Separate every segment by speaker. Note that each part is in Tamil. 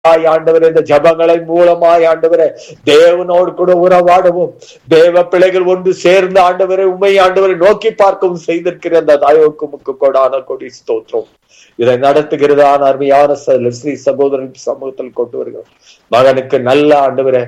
Speaker 1: ஆய் ஆண்டவரே இந்த ஜபங்களை மூலமாய் ஆண்டவரே தேவனோடு கூட உறவாடவும் தேவ பிள்ளைகள் ஒன்று சேர்ந்து ஆண்டவரை உண்மை ஆண்டவரை நோக்கி பார்க்கவும் செய்திருக்கிற அந்த தயவுக்கு முக்கு கொடான கொடி ஸ்தோத்திரம் இதை நடத்துகிறதான அருமையான ச- ஸ்ரீ சகோதரன் சமூகத்தில் கொண்டு வருகிறோம் மகனுக்கு நல்ல ஆண்டவரை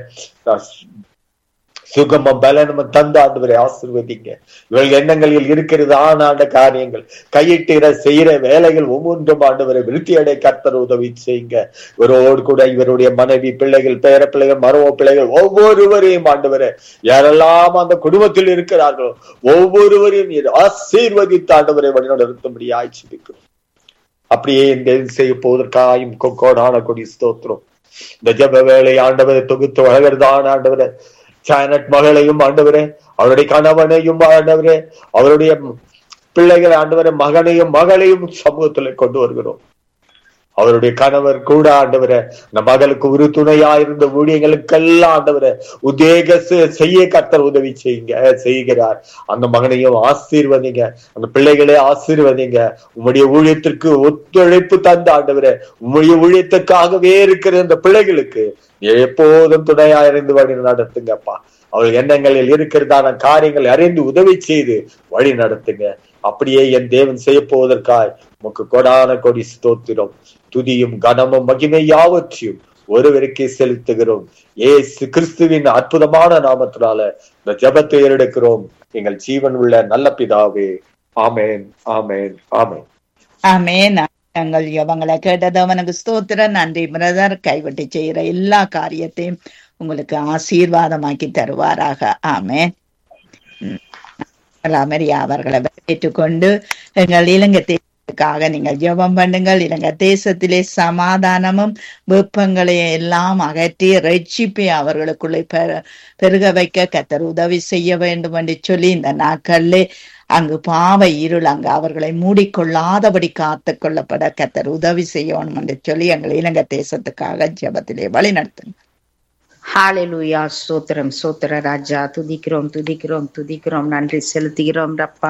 Speaker 1: சுகமும் பலனும் தந்த ஆண்டவரை ஆசிர்வதிங்க இவர்கள் எண்ணங்களில் இருக்கிறது ஆனாண்ட காரியங்கள் கையிட்டுகிற செய்யற வேலைகள் ஒவ்வொன்றும் ஆண்டவரை விருத்தி அடை கர்த்தர் உதவி செய்யுங்க இவரோடு கூட இவருடைய மனைவி பிள்ளைகள் பேர பிள்ளைகள் மரும பிள்ளைகள் ஒவ்வொருவரையும் ஆண்டவரை யாரெல்லாம் அந்த குடும்பத்தில் இருக்கிறார்களோ ஒவ்வொருவரையும் நீர் ஆசீர்வதித்து ஆண்டவரை வழிநடத்தும்படி ஆய்ச்சிருக்கிறோம் அப்படியே இந்த செய்ய போவதற்காயும் கொக்கோடான கொடி ஸ்தோத்திரம் இந்த ஜப வேலை ஆண்டவரை தொகுத்து வளர்கிறதான ஆண்டவரை சானட் மகளையும் ஆண்டவரே அவருடைய கணவனையும் ஆண்டவரே அவருடைய பிள்ளைகள் ஆண்டவரே மகனையும் மகளையும் சமூகத்துல கொண்டு வருகிறோம் அவருடைய கணவர் கூட ஆண்டவரே இந்த மகளுக்கு ஒரு துணையா இருந்த ஊழியங்களுக்கெல்லாம் ஆண்டவரே உதேக செ- செய்ய கர்த்தர் உதவி செய்யுங்க செய்கிறார் அந்த மகனையும் ஆசீர்வதிங்க அந்த பிள்ளைகளை ஆசீர்வதிங்க உம்முடைய ஊழியத்திற்கு ஒத்துழைப்பு தந்த ஆண்டவரே உம்முடைய ஊழியத்துக்காகவே இருக்கிற இந்த பிள்ளைகளுக்கு நீ எப்போதும் துணையா இருந்து வழி நடத்துங்கப்பா அவள் எண்ணங்களில் இருக்கிறதான காரியங்களை அறிந்து உதவி செய்து வழி நடத்துங்க அப்படியே என் தேவன் செய்ய போவதற்காய் உமக்கு கொடான கொடி ஸ்தோத்திரம் துதியும் கனமும் மகிமை யாவற்றையும் ஒருவருக்கே செலுத்துகிறோம் ஏசு கிறிஸ்துவின் அற்புதமான நாமத்தினால இந்த ஜெபத்தை ஏறெடுக்கிறோம் எங்கள் ஜீவன் உள்ள நல்ல பிதாவே ஆமென் ஆமென் ஆமென்
Speaker 2: ஆமென் நாங்கள் அவங்களை கேட்டது அவனுக்கு ஸ்தோத்திரம் நன்றி பிரதர் கைவிட்டு செய்யற எல்லா காரியத்தையும் உங்களுக்கு ஆசீர்வாதமாக்கி தருவாராக ஆமென் ம். ராமரியா அவர்களை வரவேற்றுக்கொண்டு எங்கள் இலங்கை தேசத்துக்காக நீங்கள் ஜெபம் பண்ணுங்கள் இலங்கை தேசத்திலே சமாதானமும் வெப்பங்களை எல்லாம் அகற்றி ரட்சிப்பை அவர்களுக்குள்ளே பெரு- பெருக வைக்க கத்தர் உதவி செய்ய வேண்டும் என்று சொல்லி இந்த நாட்களிலே அங்கு பாவ இருள் அங்கு அவர்களை மூடிக்கொள்ளாதபடி காத்து கொள்ளப்பட கத்தர் உதவி செய்யணும் என்று சொல்லி எங்கள் இலங்கை தேசத்துக்காக ஜெபத்திலே வழி நடத்துங்க
Speaker 3: ஹalleluya ஸ்தோத்திரம் ஸ்தோத்திர ராஜா துதிக்கிறோம் துதிக்கிறோம் துதிக்கிறோம் நன்றி செலுத்துகிறோம் ரப்பா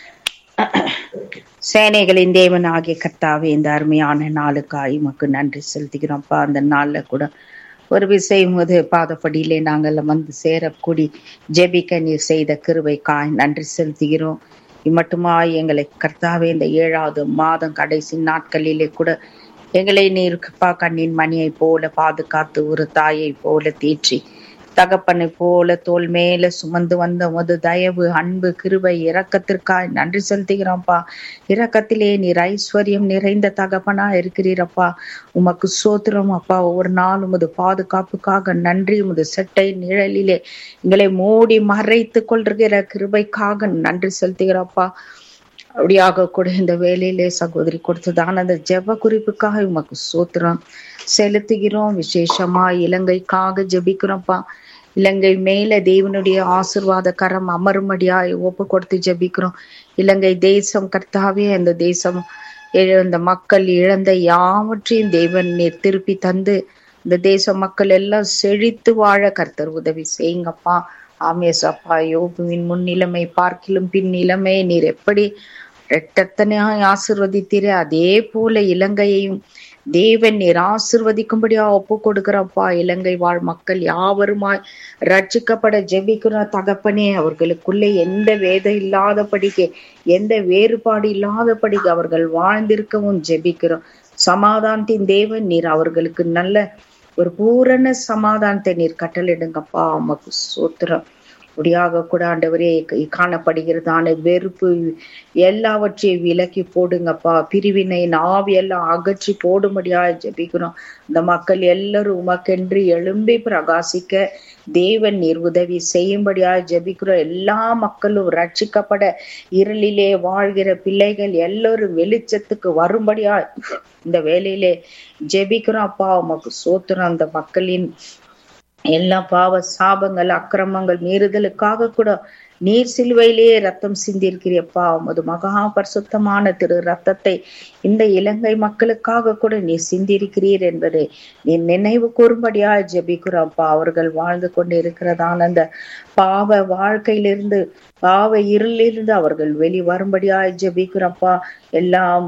Speaker 3: சேனைகளின் தேவன் ஆகிய கர்த்தாவே இந்த அருமையான நாளுக்காய் உமக்கு நன்றி செலுத்துகிறோம்ப்பா அந்த நாள்ல கூட ஒரு விஷயம் போது பாதப்படியிலே நாங்கள் வந்து சேரக்கூடி ஜெபிக்க நீர் செய்த கிருபைக்காய் நன்றி செலுத்துகிறோம் இம்மட்டுமாய் எங்களை கர்த்தாவே இந்த ஏழாவது மாதம் கடைசி நாட்களிலே கூட எங்களை நீர்ப்பா கண்ணின் மணியை போல பாதுகாத்து ஒரு தாயை போல தேற்றி தகப்பனை போல தோல் மேல சுமந்து வந்த உமது தயவு அன்பு கிருபை இரக்கத்திற்காய் நன்றி செலுத்துகிறோம்ப்பா இரக்கத்திலே நீர் ஐஸ்வர்யம் நிறைந்த தகப்பனா இருக்கிறீரப்பா உமக்கு சோத்திரம் அப்பா ஒவ்வொரு நாள் உமது பாதுகாப்புக்காக நன்றி உமது செட்டை நிழலிலே எங்களை மூடி மறைத்து கொள்கிற கிருபைக்காக நன்றி செலுத்துகிறப்பா அப்படியாக கூட இந்த வேலையிலே சகோதரி கொடுத்ததான அந்த ஜெப குறிப்புக்காக உமக்கு சோத்திரம் செலுத்துகிறோம் விசேஷமா இலங்கைக்காக ஜெபிக்கிறோம்ப்பா இலங்கை மேல தேவனுடைய ஆசிர்வாத கரம் அமரும்படியாய் ஒப்பு கொடுத்து ஜெபிக்கிறோம் இலங்கை தேசம் கர்த்தாவே அந்த தேசம் இழந்த மக்கள் இழந்த யாவற்றையும் தேவன் நீர் திருப்பி தந்து இந்த தேச மக்கள் எல்லாம் செழித்து வாழ கர்த்தர் உதவி செய்யுங்கப்பா ஆமேசப்பா யோபுவின் முன்னிலைமை பார்க்கிலும் பின் நிலைமை நீர் எப்படி ரெட்டத்தனையாய் ஆசிர்வதித்தீரே அதே போல இலங்கையையும் தேவன் நீர் ஆசிர்வதிக்கும்படியா ஒப்பு கொடுக்கிறப்பா இலங்கை வாழ் மக்கள் யாவருமாய் ரட்சிக்கப்பட ஜெபிக்கிற தகப்பனே அவர்களுக்குள்ளே எந்த வேதம் இல்லாதபடிக்கு எந்த வேறுபாடு இல்லாதபடிக்கு அவர்கள் வாழ்ந்திருக்கவும் ஜெபிக்கிறோம் சமாதானத்தின் தேவன் நீர் அவர்களுக்கு நல்ல ஒரு பூரண சமாதானத்தை நீர் கட்டளிடுங்கப்பா உமக்கு சோத்திரம் முடியாக கூட ஆண்டவரே காணப்படுகிறதான வெறுப்பு எல்லாவற்றையும் விலக்கி போடுங்கப்பா பிரிவினை நாவி எல்லாம் அகற்றி போடும்படியா ஜெபிக்கிறோம் இந்த மக்கள் எல்லாரும் உமக்கென்று எழும்பி பிரகாசிக்க தேவன் நீர் உதவி செய்யும்படியா ஜெபிக்கிறோம் எல்லா மக்களும் ரட்சிக்கப்பட இருளிலே வாழ்கிற பிள்ளைகள் எல்லாரும் வெளிச்சத்துக்கு வரும்படியா இந்த வேலையிலே ஜெபிக்கிறோம் அப்பா உமக்கு சோத்திரம் அந்த மக்களின் எல்லா பாவ சாபங்கள் அக்கிரமங்கள் மீறுதலுக்காக கூட நீர் சிலுவையிலேயே ரத்தம் சிந்திருக்கிறப்பா உமது மகா பரிசுத்தமான திரு ரத்தத்தை இந்த இலங்கை மக்களுக்காக கூட நீ சிந்திருக்கிறீர் என்பதை நீ நினைவு கூறும்படியா ஜெபிக்கிறப்பா அவர்கள் வாழ்ந்து கொண்டு இருக்கிறதான அந்த பாவ வாழ்க்கையிலிருந்து பாவ இருளிலிருந்து அவர்கள் வெளி வரும்படியா ஜெபிக்கிறப்பா எல்லாம்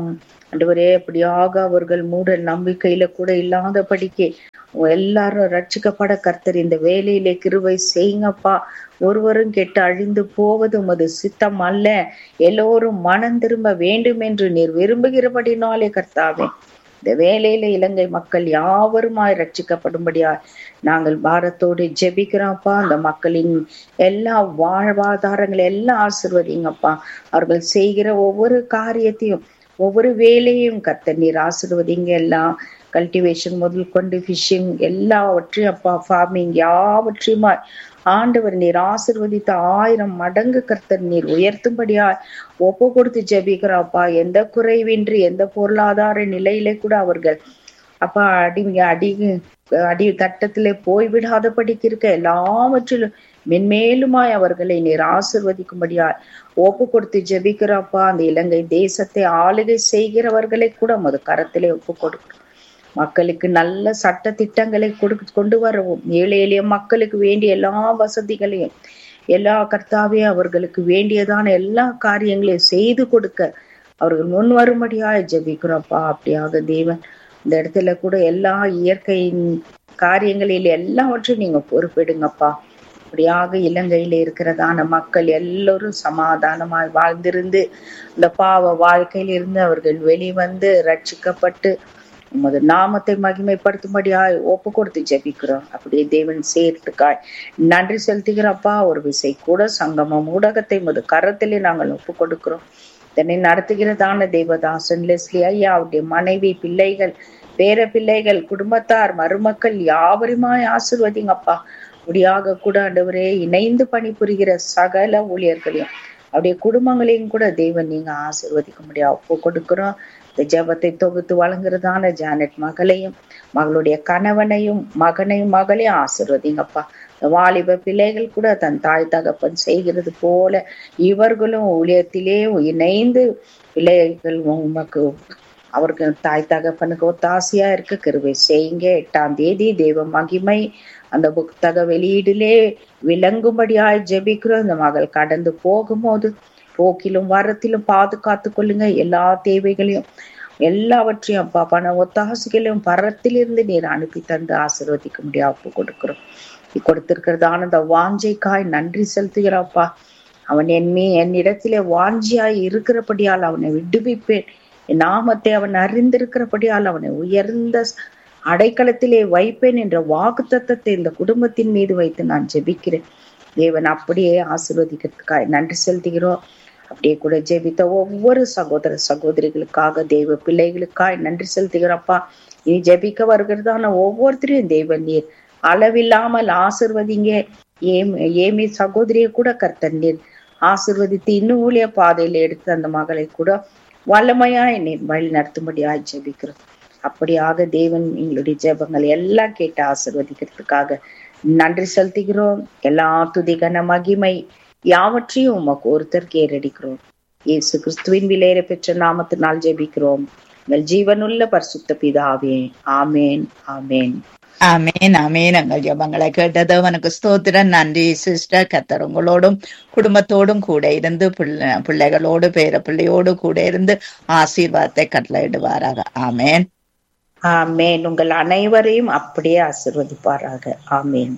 Speaker 3: ஆண்டவரே அப்படியாக அவர்கள் மூட நம்பிக்கையில கூட இல்லாதபடிக்கு எல்லாரும் ரட்சிக்கப்பட கர்த்தர் இந்த வேலையிலே கிருவை செய்யுங்கப்பா ஒருவரும் கெட்டு அழிந்து போவது உமது சித்தம் அல்ல எல்லோரும் மனம் திரும்ப வேண்டும் என்று நீர் விரும்புகிறபடினாலே கர்த்தாவே இந்த வேலையில இலங்கை மக்கள் யாவருமாய் ரட்சிக்கப்படும்படியாய் நாங்கள் பாரத்தோடு ஜெபிக்கிறோம்ப்பா அந்த மக்களின் எல்லா வாழ்வாதாரங்களை எல்லாம் ஆசிர்வதிங்கப்பா அவர்கள் செய்கிற ஒவ்வொரு காரியத்தையும் ஒவ்வொரு வேலையும் கத்த நீர் ஆசிர்வதிங்க எல்லாம் கல்டிவேஷன் முதல் கொண்டு ஃபிஷிங் எல்லாவற்றையும் அப்பா ஃபார்மிங் யாவற்றையுமா ஆண்டவர் நீர் ஆசிர்வதித்த ஆயிரம் மடங்கு கர்த்தர் நீர் உயர்த்தும்படியா ஒப்பு கொடுத்து ஜெபிக்கிறாப்பா எந்த குறைவின்றி எந்த பொருளாதார நிலையிலே கூட அவர்கள் அப்பா அடி அடி அடி தட்டத்திலே போய்விடாதபடிக்கு இருக்க எல்லாவற்றிலும் மென்மேலுமாய் அவர்களை நீர் ஆசிர்வதிக்கும்படியா ஒப்பு கொடுத்து ஜெபிக்கிறாப்பா அந்த இலங்கை தேசத்தை ஆளுகை செய்கிறவர்களை கூட மது கரத்திலே ஒப்பு கொடுக்கிறோம் மக்களுக்கு நல்ல சட்ட திட்டங்களை கொடு கொண்டு வரவும் ஏழை எளிய மக்களுக்கு வேண்டிய எல்லா வசதிகளையும் எல்லா கர்த்தாவே அவர்களுக்கு வேண்டியதான எல்லா காரியங்களையும் செய்து கொடுக்க அவர்கள் முன் வரும்படியாக ஜெபிக்கிறோம்ப்பா அப்படியாக தேவன் இந்த இடத்துல கூட எல்லா இயற்கையின் காரியங்களில் எல்லாவற்றையும் நீங்க பொறுப்பெடுங்கப்பா அப்படியாக இலங்கையில இருக்கிறதான மக்கள் எல்லோரும் சமாதானமாய் வாழ்ந்திருந்து இந்த பாவ வாழ்க்கையிலிருந்து அவர்கள் வெளிவந்து ரட்சிக்கப்பட்டு உமது நாமத்தை மகிமைப்படுத்தும்படியாய் ஒப்பு கொடுத்து ஜெபிக்கிறோம் அப்படியே தேவன் சேர்த்துக்காய் நன்றி செலுத்துகிறப்பா ஒரு விசை கூட சங்கமம் ஊடகத்தை மது கரத்திலே நாங்கள் ஒப்பு கொடுக்கிறோம் இதனை நடத்துகிறதான தேவதாசன் லெஸ்லி ஐயா அவருடைய மனைவி பிள்ளைகள் பேர பிள்ளைகள் குடும்பத்தார் மருமக்கள் யாவருமாய் ஆசிர்வதிங்கப்பா முடியாக கூட ஆண்டவரே இணைந்து பணிபுரிகிற சகல ஊழியர்களையும் அவருடைய குடும்பங்களையும் கூட தேவன் நீங்க ஆசிர்வதிக்க முடியாது ஒப்பு கொடுக்கிறோம் இந்த ஜபத்தை தொகுத்து வழங்குறதான ஜானட் மகளையும் மகளுடைய கணவனையும் மகனையும் மகளையும் ஆசிர்வதிங்கப்பா வாலிப பிள்ளைகள் கூட தன் தாய் தகப்பன் செய்கிறது போல இவர்களும் ஊழியத்திலே இணைந்து பிள்ளைகள் உமக்கு அவருக்கு தாய் தகப்பனுக்கு ஒத்தாசையா இருக்க கிருவை செய்யுங்க எட்டாம் தேதி தெய்வ மகிமை அந்த புத்தக வெளியீடிலே விளங்கும்படியாய் ஜெபிக்கிறோம் இந்த மகள் கடந்து போகும்போது போக்கிலும் வரத்திலும் பாதுகாத்து கொள்ளுங்க எல்லா தேவைகளையும் எல்லாவற்றையும் அப்பா பண ஒத்தாசைகளையும் பரத்திலிருந்து நீர் அனுப்பி தந்து ஆசீர்வதிக்க முடியாது ஒப்பு கொடுக்கிறோம் கொடுத்திருக்கிறதான அந்த வாஞ்சைக்காய் நன்றி செலுத்துகிறாப்பா அவன் என் மீ என்னிடத்திலே வாஞ்சியாய் இருக்கிறபடியால் அவனை விடுவிப்பேன் என் நாமத்தை அவன் அறிந்திருக்கிறபடியால் அவனை உயர்ந்த அடைக்கலத்திலே வைப்பேன் என்ற வாக்கு தத்தத்தை இந்த குடும்பத்தின் மீது வைத்து நான் ஜெபிக்கிறேன் தேவன் அப்படியே ஆசீர்வதிக்கிறதுக்காய் நன்றி செலுத்துகிறோம் அப்படியே கூட ஜெபித்த ஒவ்வொரு சகோதர சகோதரிகளுக்காக தெய்வ பிள்ளைகளுக்காய் நன்றி செலுத்துகிறப்பா இனி ஜெபிக்க வருகிறதான ஒவ்வொருத்தரையும் தெய்வ நீர் அளவில்லாமல் ஆசிர்வதிங்க ஏம் ஏமி சகோதரிய கூட கர்த்தர் நீர் ஆசிர்வதித்து இன்னும் ஊழிய பாதையில எடுத்து அந்த மகளை கூட வல்லமையாய் நீர் வழி நடத்தும்படியாய் ஜெபிக்கிறோம் அப்படியாக தேவன் எங்களுடைய ஜெபங்கள் எல்லாம் கேட்டு ஆசிர்வதிக்கிறதுக்காக நன்றி செலுத்துகிறோம் எல்லா துதிகன மகிமை யாவற்றையும் உமக்கு ஒருத்தர் கேரடிக்கிறோம் இயேசு கிறிஸ்துவின் விலையேற பெற்ற நாமத்தினால் ஜெபிக்கிறோம் எங்கள் ஜீவனுள்ள பரிசுத்த பிதாவே ஆமேன் ஆமேன்
Speaker 2: ஆமேன் ஆமேன் எங்கள் ஜபங்களை கேட்டது அவனுக்கு ஸ்தோத்திரம் நன்றி சிஸ்டர் கத்தர் உங்களோடும் குடும்பத்தோடும் கூட இருந்து பிள்ளை பிள்ளைகளோடு பேர பிள்ளையோடு கூட இருந்து ஆசீர்வாதத்தை கட்டளையிடுவாராக ஆமேன்
Speaker 3: ஆமேன் உங்கள் அனைவரையும் அப்படியே ஆசிர்வதிப்பாராக ஆமேன்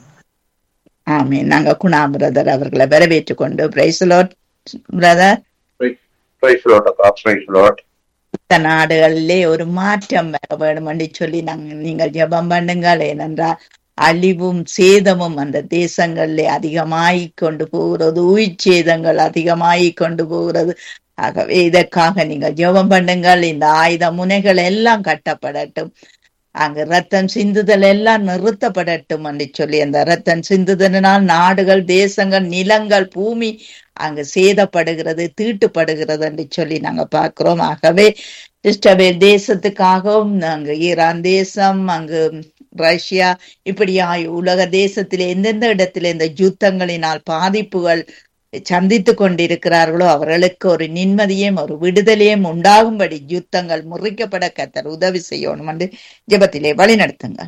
Speaker 2: ஆமேன் நாங்க குணா பிரதர் அவர்களை வரவேற்றுக் கொண்டு praise Lord brother
Speaker 1: Praise the Lord, அப்பா. Praise the Lord.
Speaker 2: இந்த நாடுகளிலே ஒரு மாற்றம் வர வேண்டும் என்று சொல்லி நாங்கள் நீங்கள் ஜெபம் பண்ணுங்கள் ஏனென்றால் அழிவும் சேதமும் அந்த தேசங்களிலே அதிகமாய் கொண்டு போகிறது உயிர் சேதங்கள் அதிகமாய் கொண்டு போகிறது ஆகவே இதற்காக நீங்கள் ஜெபம் பண்ணுங்கள் இந்த ஆயுத முனைகள் எல்லாம் கட்டப்படட்டும் அங்கு ரத்தம் சிந்துதல் எல்லாம் நிறுத்தப்படட்டும் என்று சொல்லி அந்த ரத்தம் சிந்துதலினால் நாடுகள் தேசங்கள் நிலங்கள் பூமி அங்கு சேதப்படுகிறது தீட்டுப்படுகிறது என்று சொல்லி நாங்க பார்க்கிறோம் ஆகவே இஸ்ரவேல் தேசத்துக்காகவும் அங்கு ஈரான் தேசம் அங்கு ரஷ்யா இப்படியா உலக தேசத்திலே எந்தெந்த இடத்துல இந்த யுத்தங்களினால் பாதிப்புகள் சந்தித்துக் கொண்டிருக்கிறார்களோ அவர்களுக்கு ஒரு நிம்மதியும் ஒரு விடுதலையும் உண்டாகும்படி யுத்தங்கள் முறிக்கப்பட கத்தர் உதவி செய்யணும் என்று ஜெபத்திலே வழி நடத்துங்கள்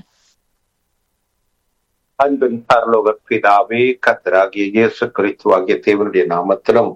Speaker 1: அன்பின் பரலோக பிதாவே கத்தராகிய இயேசு கிறிஸ்துவாகிய தேவனுடைய நாமத்திலும்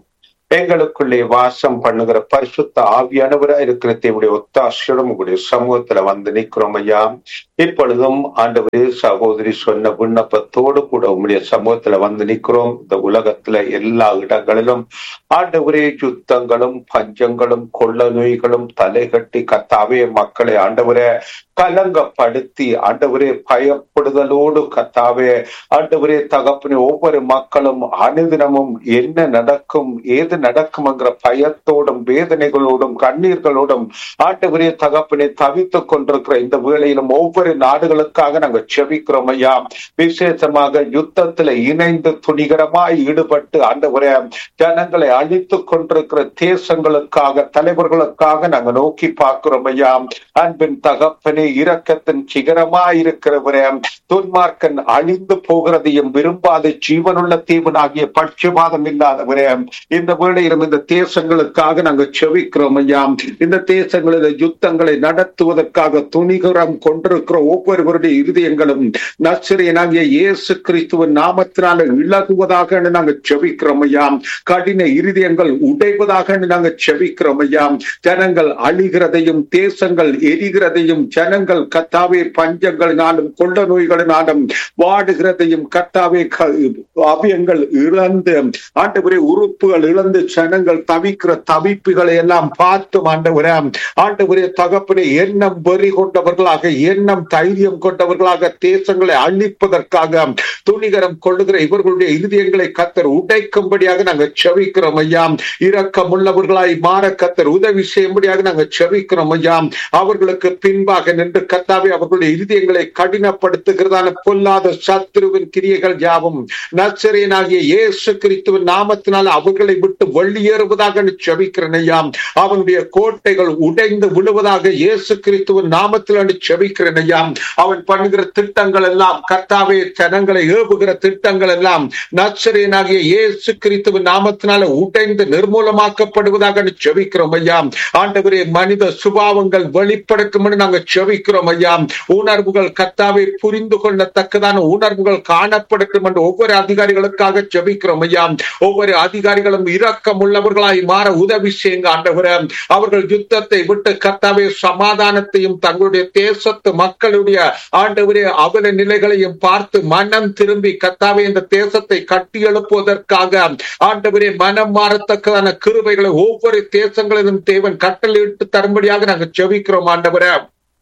Speaker 4: எங்களுக்குள்ளே வாசம் பண்ணுகிற பரிசுத்த ஆவியானவரா இருக்கிற தேவடைய ஒத்தாசையோடும் உங்களுடைய சமூகத்துல வந்து நிற்கிறோம் ஐயா இப்பொழுதும் ஆண்டவரே சகோதரி சொன்ன விண்ணப்பத்தோடு கூட உங்களுடைய சமூகத்துல வந்து நிற்கிறோம் இந்த உலகத்துல எல்லா இடங்களிலும் ஆண்டவரே யுத்தங்களும் பஞ்சங்களும் கொள்ள நோய்களும் தலைகட்டி கத்தாவே மக்களை ஆண்டவரே கலங்கப்படுத்தி ஆண்டவரே பயப்படுதலோடு கத்தாவே ஆண்டவரே தகப்பனே ஒவ்வொரு மக்களும் அனுதினமும் என்ன நடக்கும் ஏது நடக்கும்ங்கிற பயத்தோடும் வேதனைகளோடும் கண்ணீர்களோடும் ஆண்டவரே தகப்பனே தவித்துக் கொண்டிருக்கிற இந்த வேளையிலும் ஒவ்வொரு நாடுகளுக்காக நாங்கள் செபிக்கிறோம் ஐயா விசேஷமாக யுத்தத்துல இணைந்து துணிகரமாய் ஈடுபட்டு ஆண்டவரே ஜனங்களை அழித்துக் கொண்டிருக்கிற தேசங்களுக்காக தலைவர்களுக்காக நாங்க நோக்கி பார்க்கிறோம் ஐயா அன்பின் தகப்பனே இரக்கத்தின் சிகரமாய் இருக்கிறவரே துன்மார்க்கன் அழிந்து போகிறதையும் விரும்பாத ஜீவனுள்ள தீவனாகிய பட்சபாதம் இல்லாதவரே இந்த வேளையிலும் இந்த தேசங்களுக்காக நாங்கள் செவிக்கிறோம் ஐயா இந்த தேசங்களில் யுத்தங்களை நடத்துவதற்காக துணிகரம் கொண்டிருக்கிற ஒவ்வொருவருடைய இருதயங்களும் நச்சரியனாகிய இயேசு கிறிஸ்துவின் நாமத்தினால இழகுவதாக நாங்கள் செவிக்கிறோம் ஐயா கடின இருதயங்கள் உடைவதாக நாங்கள் செவிக்கிறோம் ஐயா ஜனங்கள் அழிகிறதையும் தேசங்கள் எரிகிறதையும் ஜனங்கள் கத்தாவே பஞ்சங்களினாலும் கொள்ள நோய்களினாலும் வாடுகிறதையும் கத்தாவே அவியங்கள் இழந்து ஆண்டவரே உறுப்புகள் இழந்து ஜனங்கள் தவிக்கிற தவிப்புகளை எல்லாம் பார்த்தும் ஆண்டவரே ஆண்டவரே தகப்பனே எண்ணம் வெறி கொண்டவர்களாக எண்ணம் தைரியம் கொண்டவர்களாக தேசங்களை அழிப்பதற்காக துணிகரம் கொள்ளுகிற இவர்களுடைய இருதயங்களை கத்தர் உடைக்கும்படியாக நாங்கள் செவிக்கிறோம் ஐயா இரக்கம் உள்ளவர்களாய் மாற கத்தர் உதவி செய்யும்படியாக நாங்கள் செவிக்கிறோம் ஐயா அவர்களுக்கு பின்பாக நின்று கத்தாவே அவர்களுடைய இருதயங்களை கடினப்படுத்துகிறதான பொல்லாத சத்ருவின் கிரியைகள் யாவும் நச்சரியனாகிய இயேசு கிறிஸ்துவின் நாமத்தினால் அவர்களை விட்டு வெளியேறுவதாக செவிக்கிறேன் ஐயா அவனுடைய கோட்டைகள் உடைந்து விழுவதாக இயேசு கிறிஸ்துவின் நாமத்தில் செவிக்கிறேன் ஐயா அவன் பண்ணுகிற திட்டங்கள் எல்லாம் கர்த்தாவே ஜனங்களை ஏவுகிற திட்டங்கள் எல்லாம் நச்சரியனாகிய இயேசு கிறிஸ்துவின் நாமத்தினால உடைந்து நிர்மூலமாக்கப்படுவதாக செவிக்கிறோம் ஐயா ஆண்டவரே மனித சுபாவங்கள் வெளிப்படுத்தும் நாங்கள் செவிக்கிறோம் ஐயா உணர்வுகள் கர்த்தாவை புரிந்து கொள்ளத்தக்கதான உணர்வுகள் காணப்படட்டும் என்று ஒவ்வொரு அதிகாரிகளுக்காக செபிக்கிறோம் ஐயா ஒவ்வொரு அதிகாரிகளும் இரக்கம் உள்ளவர்களாய் மாற உதவி செய்யுங்க ஆண்டவரே அவர்கள் யுத்தத்தை விட்டு கர்த்தாவே சமாதானத்தையும் தங்களுடைய தேசத்து மக்களுடைய ஆண்டவரே அவல நிலைகளையும் பார்த்து மனம் திரும்பி கத்தாவே இந்த தேசத்தை கட்டி எழுப்புவதற்காக ஆண்டவரே மனம் மாறத்தக்கதான கிருபைகளை ஒவ்வொரு தேசங்களிலும் தேவன் கட்டளையிட்டு தரும்படியாக நாங்கள் செவிக்கிறோம் ஆண்டவரே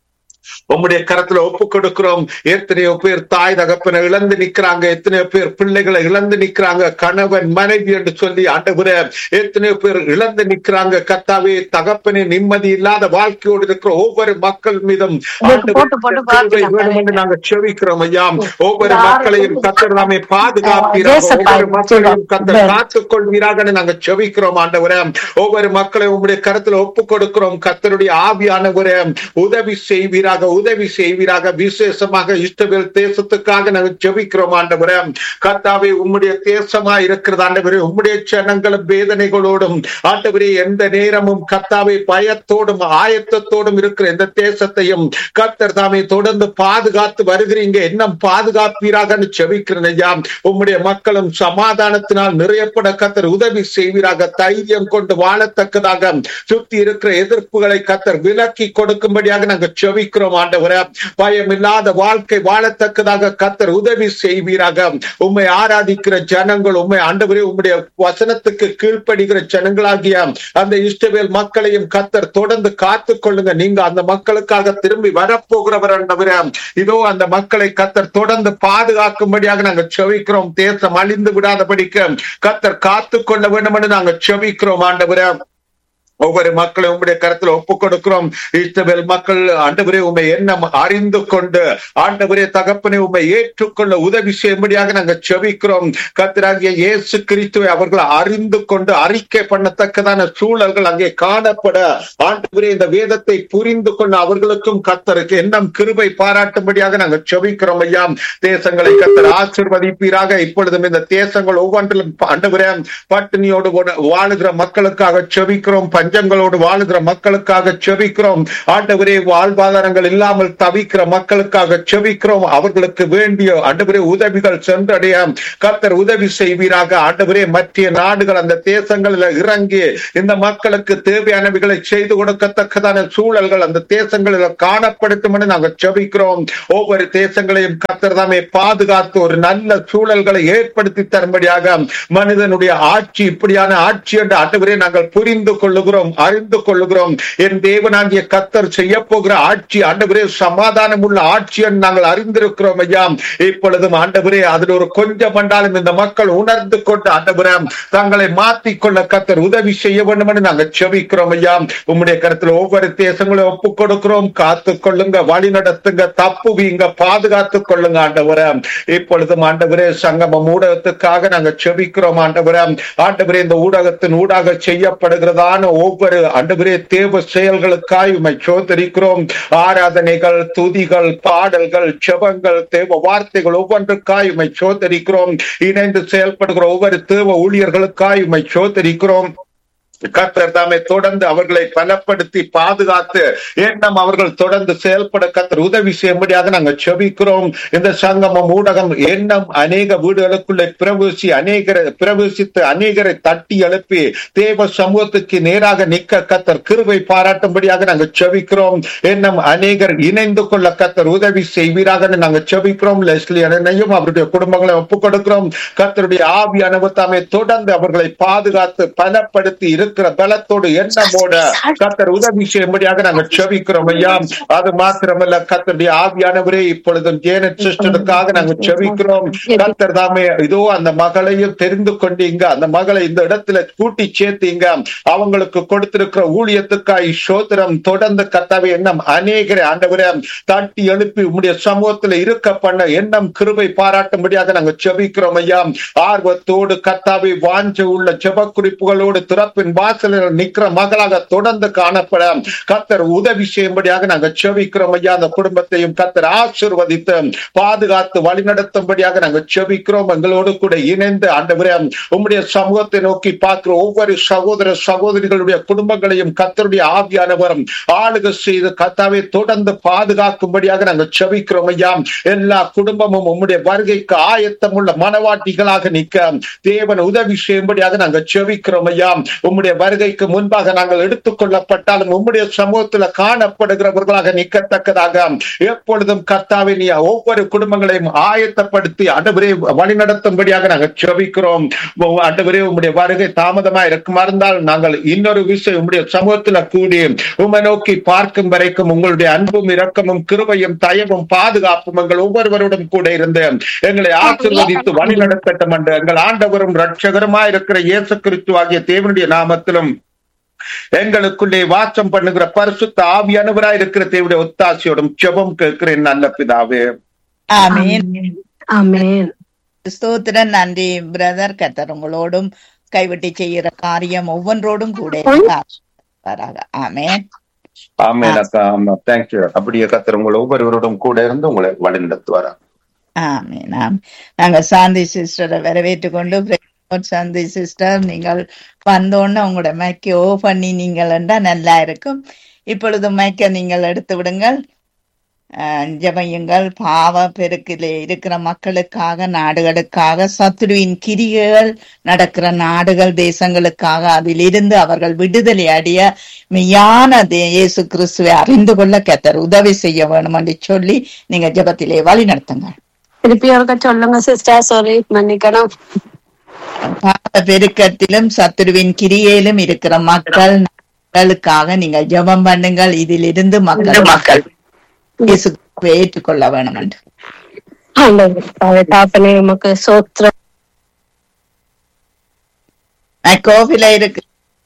Speaker 4: உம்முடைய கரத்துல ஒப்பு கொடுக்கிறோம் எத்தனையோ பேர் தாய் தகப்பனை இழந்து நிக்கிறாங்க எத்தனையோ பேர் பிள்ளைகளை இழந்து நிக்கிறாங்க கணவன் மனைவி என்று சொல்லி ஆண்டவரே எத்தனையோ பேர் இழந்து நிக்கிறாங்க கத்தாவே தகப்பனே நிம்மதி இல்லாத வாழ்க்கையோடு இருக்கிற ஒவ்வொரு மக்கள் மீதும் வேணும் என்று நாங்க செவிக்கிறோம் ஐயா ஒவ்வொரு மக்களையும் கத்தர் நாமே பாதுகாப்பீராக ஒவ்வொரு மக்களையும் கத்தர் காத்துக் கொள்வீராக நாங்க செவிக்கிறோம் ஆண்டவரே ஒவ்வொரு மக்களையும் உங்களுடைய கருத்துல ஒப்பு கொடுக்கிறோம் கத்தருடைய ஆவியானவரே உதவி செய்வீராக உதவி செய்வீராக விசேஷமாக இஷ்டவேல் தேசத்துக்காக நாங்கள் ஜெபிக்கிறோம் ஆண்டவரே கர்த்தாவே உம்முடைய தேசமா இருக்கிறது ஆண்டவரே உம்முடைய ஜனங்களும் வேதனைகளோடும் ஆண்டவரே எந்த நேரமும் கர்த்தாவே பயத்தோடும் ஆயத்தத்தோடும் இருக்கிற இந்த தேசத்தையும் கர்த்தர் தாமே தொடர்ந்து பாதுகாத்து வருகிறீங்க என்ன பாதுகாப்பீராக செபிக்கிறேன் ஐயா உம்முடைய மக்களும் சமாதானத்தினால் நிறையப்பட கத்தர் உதவி செய்வீராக தைரியம் கொண்டு வாழத்தக்கதாக சுத்தி இருக்கிற எதிர்ப்புகளை கத்தர் விலக்கி கொடுக்கும்படியாக நாங்கள் செபிக்கிறோம் ஆண்டவரே பயம் இல்லாத வாழ்க்கை வாழத்தக்கதாக கத்தர் உதவி செய்வீராக உண்மை ஆராதிக்கிற ஜனங்கள் உண்மை ஆண்டவரே உம்முடைய வசனத்துக்கு கீழ்ப்படுகிற ஜனங்களாகிய அந்த இஷ்டவேல் மக்களையும் கத்தர் தொடர்ந்து காத்து கொள்ளுங்க நீங்க அந்த மக்களுக்காக திரும்பி வரப்போகிறவர் ஆண்டவரே இதோ அந்த மக்களை கத்தர் தொடர்ந்து பாதுகாக்கும்படியாக நாங்கள் செவிக்கிறோம் தேசம் அழிந்து விடாதபடிக்கு கத்தர் காத்து கொள்ள வேண்டும் என்று நாங்கள் செவிக்கிறோம் ஆண்டவரே ஒவ்வொரு மக்களும் உங்களுடைய கருத்துல ஒப்பு கொடுக்கிறோம் இஸ்ரவேல் மக்கள் ஆண்டவரே உண்மை எண்ணம் அறிந்து கொண்டு ஆண்டவரே தகப்பனை உண்மை ஏற்றுக்கொள்ள உதவி செய்யும்படியாக நாங்கள் செவிக்கிறோம் கத்திராகிய இயேசு கிறிஸ்துவை அவர்கள் அறிந்து கொண்டு அறிக்கை பண்ணத்தக்கதான சூழல்கள் அங்கே காணப்பட ஆண்டவரே இந்த வேதத்தை புரிந்து கொள்ள அவர்களுக்கும் கத்தருக்கு எண்ணம் கிருபை பாராட்டும்படியாக நாங்கள் செவிக்கிறோம் ஐயா தேசங்களை கத்தர் ஆசிர்வதிப்பீராக இப்பொழுதும் இந்த தேசங்கள் ஒவ்வொன்றிலும் ஆண்டவரே பட்டினியோடு வாழுகிற மக்களுக்காக செவிக்கிறோம் பஞ்சங்களோடு வாழுகிற மக்களுக்காக செபிக்கிறோம் ஆண்டவரே வாழ்வாதாரங்கள் இல்லாமல் தவிக்கிற மக்களுக்காக செபிக்கிறோம் அவர்களுக்கு வேண்டிய ஆண்டவரே உதவிகள் சென்றடைய கர்த்தர் உதவி செய்வீராக ஆண்டவரே மற்ற நாடுகள் அந்த தேசங்களில் இறங்கி இந்த மக்களுக்கு தேவையானவைகளை செய்து கொடுக்கத்தக்கதான சூழல்கள் அந்த தேசங்களில் காணப்படுத்தும் என்று நாங்கள் செபிக்கிறோம் ஒவ்வொரு தேசங்களையும் கர்த்தர் தாமே பாதுகாத்து ஒரு நல்ல சூழல்களை ஏற்படுத்தி தரும்படியாக மனிதனுடைய ஆட்சி இப்படியான ஆட்சி என்று ஆண்டவரே நாங்கள் புரிந்து கொள்ளுகிறோம் அறிந்து கொள்ளுகிறோம் என் தேவனாகிய கத்தர் செய்ய போகிற ஆட்சி ஆண்டவரே சமாதானம் உள்ள ஆட்சி என்று நாங்கள் அறிந்திருக்கிறோம் ஐயா இப்பொழுதும் ஆண்டவரே அதில் ஒரு கொஞ்சம் என்றாலும் இந்த மக்கள் உணர்ந்து கொண்டு ஆண்டவரே தங்களை மாற்றிக் கொள்ள கத்தர் உதவி செய்ய வேண்டும் என்று நாங்கள் செபிக்கிறோம் ஐயா உம்முடைய கருத்துல ஒவ்வொரு தேசங்களையும் ஒப்புக் கொடுக்கிறோம் காத்து கொள்ளுங்க வழி நடத்துங்க தப்புவீங்க பாதுகாத்துக் கொள்ளுங்க ஆண்டவரே இப்பொழுதும் ஆண்டவரே சங்கமம் ஊடகத்துக்காக நாங்க செபிக்கிறோம் ஆண்டவரே ஆண்டவரே இந்த ஊடகத்தின் ஊடாக செய்யப்படுகிறதான ஒவ்வொரு ஆண்டவரே தேவ செயல்களுக்காய் உமை சோதரிக்கிறோம் ஆராதனைகள் துதிகள் பாடல்கள் செபங்கள் தேவ வார்த்தைகள் ஒவ்வொன்றுக்காய் உமை சோதரிக்கிறோம் இணைந்து செயல்படுகிற ஒவ்வொரு தேவ ஊழியர்களுக்காய் உமை சோதரிக்கிறோம் கத்தர் தாமே தொடர்ந்து அவர்களை பலப்படுத்தி பாதுகாத்து எண்ணம் அவர்கள் தொடர்ந்து செயல்பட கத்தர் உதவி செய்யும்படியாக நாங்கள் செபிக்கிறோம் இந்த சங்கமம் ஊடகம் எண்ணம் அநேக வீடுகளுக்குள்ளே பிரவேசி அநேகரை பிரவேசித்து அநேகரை தட்டி எழுப்பி தேவ சமூகத்துக்கு நேராக நிக்க கத்தர் கிருவை பாராட்டும்படியாக நாங்கள் செபிக்கிறோம் எண்ணம் அநேகர் இணைந்து கொள்ள கத்தர் உதவி செய்வீராக நாங்கள் செபிக்கிறோம் லெஸ்லி அண்ணனையும் அவருடைய குடும்பங்களை ஒப்புக் கொடுக்கிறோம் கத்தருடைய ஆவியானவர் தாமே தொடர்ந்து அவர்களை பாதுகாத்து பலப்படுத்தி இருக்கிற பலத்தோடு எண்ணமோட கத்தர் உதவி செய்யும்படியாக நாங்கள் செபிக்கிறோம் ஐயா அது மாத்திரமல்ல கத்தருடைய ஆவியானவரே இப்பொழுதும் ஜேனட் சிஸ்டருக்காக நாங்கள் செபிக்கிறோம் கத்தர் தாமே இதோ அந்த மகளையும் தெரிந்து கொண்டீங்க அந்த மகளை இந்த இடத்துல கூட்டி சேர்த்தீங்க அவங்களுக்கு கொடுத்திருக்கிற ஊழியத்துக்காய் சோதரம் தொடர்ந்து கத்தாவே எண்ணம் அநேகரை ஆண்டவரே தட்டி எழுப்பி உம்முடைய சமூகத்துல இருக்க பண்ண எண்ணம் கிருபை பாராட்டும்படியாக நாங்கள் செபிக்கிறோம் ஐயா ஆர்வத்தோடு கத்தாவை வாஞ்ச உள்ள ஜெப குறிப்புகளோடு திறப்பின் வாசலில் நிற்கிற மகளாக தொடர்ந்து காணப்பட கத்தர் உதவி செய்யும்படியாக நாங்கள் செபிக்கிறோம் ஐயா அந்த குடும்பத்தையும் கத்தர் ஆசிர்வதித்து பாதுகாத்து வழிநடத்தும்படியாக நாங்கள் செபிக்கிறோம் எங்களோடு கூட இணைந்து ஆண்டவரே உம்முடைய சமூகத்தை நோக்கி பார்க்கிற ஒவ்வொரு சகோதர சகோதரிகளுடைய குடும்பங்களையும் கத்தருடைய ஆவியானவரும் ஆளுக செய்து கத்தாவை தொடர்ந்து பாதுகாக்கும்படியாக நாங்கள் செபிக்கிறோம் ஐயா எல்லா குடும்பமும் உம்முடைய வருகைக்கு ஆயத்தம் உள்ள மனவாட்டிகளாக நிற்க தேவன் உதவி செய்யும்படியாக நாங்கள் செபிக்கிறோம் ஐயா உம்முடைய வருகைக்கு முன்பாக நாங்கள் எடுத்துக் கொள்ளப்பட்டாலும் உம்முடைய சமூகத்துல காணப்படுகிறவர்களாக நிற்கத்தக்கதாக எப்பொழுதும் கர்த்தாவை நீ ஒவ்வொரு குடும்பங்களையும் ஆயத்தப்படுத்தி அண்டவரே வழிநடத்தும்படியாக நாங்கள் செபிக்கிறோம் அண்டவரே உம்முடைய வருகை தாமதமா இருக்குமா இருந்தால் நாங்கள் இன்னொரு விஷயம் உம்முடைய சமூகத்துல கூடி உம்மை நோக்கி பார்க்கும் வரைக்கும் உங்களுடைய அன்பும் இரக்கமும் கிருபையும் தயவும் பாதுகாப்பும் எங்கள் ஒவ்வொருவருடன் கூட இருந்து எங்களை ஆசிர்வதித்து வழிநடத்தட்டும் என்று எங்கள் ஆண்டவரும் ரட்சகருமா இருக்கிற இயேசு கிறிஸ்து ஆகிய தேவனுடைய நாமத்திலும் எங்களுக்குள்ளே வாசம் பண்ணுகிற பரிசுத்த ஆவியானவராய் இருக்கிற தேவனுடைய ஒத்தாசையோடும் செபம் கேட்கிறேன் நல்ல பிதாவே
Speaker 2: ஆமீன்
Speaker 5: ஆமென்
Speaker 2: ஸ்தோத்திரம் நன்றி பிரதர் கத்தர் உங்களோடும் கைவிட்டு செய்கிற காரியம் ஒவ்வொன்றோடும் கூட இருப்பாராக. ஆமென்
Speaker 4: ஆமேன் அக்கா ஆமா தேங்க்யூ அப்படியே கத்தர் உங்களை ஒவ்வொருவரோடும் கூட இருந்து உங்களை வழிநடத்துவாரா
Speaker 2: ஆமென் ஆம் நாங்க சாந்தி சிஸ்டரை வரவேற்று கொண்டு praise God, சாந்தி சிஸ்டர் நீங்கள் வந்தோன்னு உங்களோட மைக்கை ஓ பண்ணி நீங்கள் என்றா நல்லா இருக்கும் இப்பொழுது மைக்கை நீங்கள் எடுத்து விடுங்கள் அஹ், ஜெபயுங்கள் பாவ பெருக்கிலே இருக்கிற மக்களுக்காக நாடுகளுக்காக சத்துருவின் கிரிகள் நடக்கிற நாடுகள் தேசங்களுக்காக அதிலிருந்து அவர்கள் விடுதலை அடைய மெய்யான தே- இயேசு கிறிஸ்துவை அறிந்து கொள்ள கத்தர் உதவி செய்ய வேணும் என்று சொல்லி நீங்க ஜெபத்திலே வழி நடத்துங்கள்
Speaker 5: திருப்பி ஒருக்க சொல்லுங்க சிஸ்டர் சாரி மன்னிக்கணும்
Speaker 2: பாவ பெருக்கத்திலும் சத்துருவின் கிரியையிலும் இருக்கிற மக்கள் மக்களுக்காக நீங்கள் ஜெபம் பண்ணுங்கள் இதிலிருந்து மக்கள் மக்கள் இயேசு கிறிஸ்துவை ஏற்றுக்கொள்ள வேணும் என்று
Speaker 5: ஆண்டவர் தாப்பனே உமக்கு சோத்திரம்
Speaker 2: கோவில இருக்கு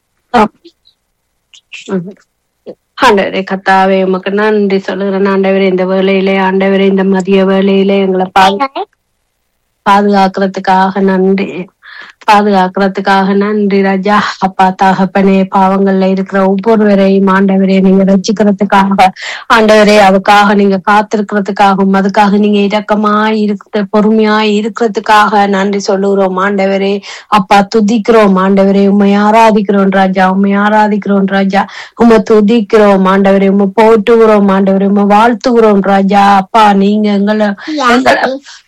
Speaker 5: ஆண்டவரே கத்தாவே உமக்கு நன்றி சொல்லுகிறேன் ஆண்டவரே இந்த வேலையிலே ஆண்டவரே இந்த மதிய வேலையிலே எங்களை பாது பாதுகாக்கிறதுக்காக நன்றி பாதுகாக்கிறதுக்காக நன்றி ராஜா அப்பா தகப்பனே பாவங்கள்ல இருக்கிற ஒவ்வொருவரையும் ஆண்டவரே நீங்க ரசிக்கிறதுக்காக ஆண்டவரே அதுக்காக நீங்க காத்திருக்கிறதுக்காகவும் அதுக்காக நீங்க இரக்கமாய் இருக்கிற பொறுமையாய் இருக்கிறதுக்காக நன்றி சொல்லுகிறோம் ஆண்டவரே அப்பா துதிக்கிறோம் ஆண்டவரே உண்மை ஆராதிக்கிறோம் ராஜா உண்மை ஆராதிக்கிறோம் ராஜா உம்மை துதிக்கிறோம் ஆண்டவரே உம்மை போட்டுகிறோம் ஆண்டவரே உம்மை வாழ்த்துகிறோம் ராஜா அப்பா நீங்க எங்களை எங்களை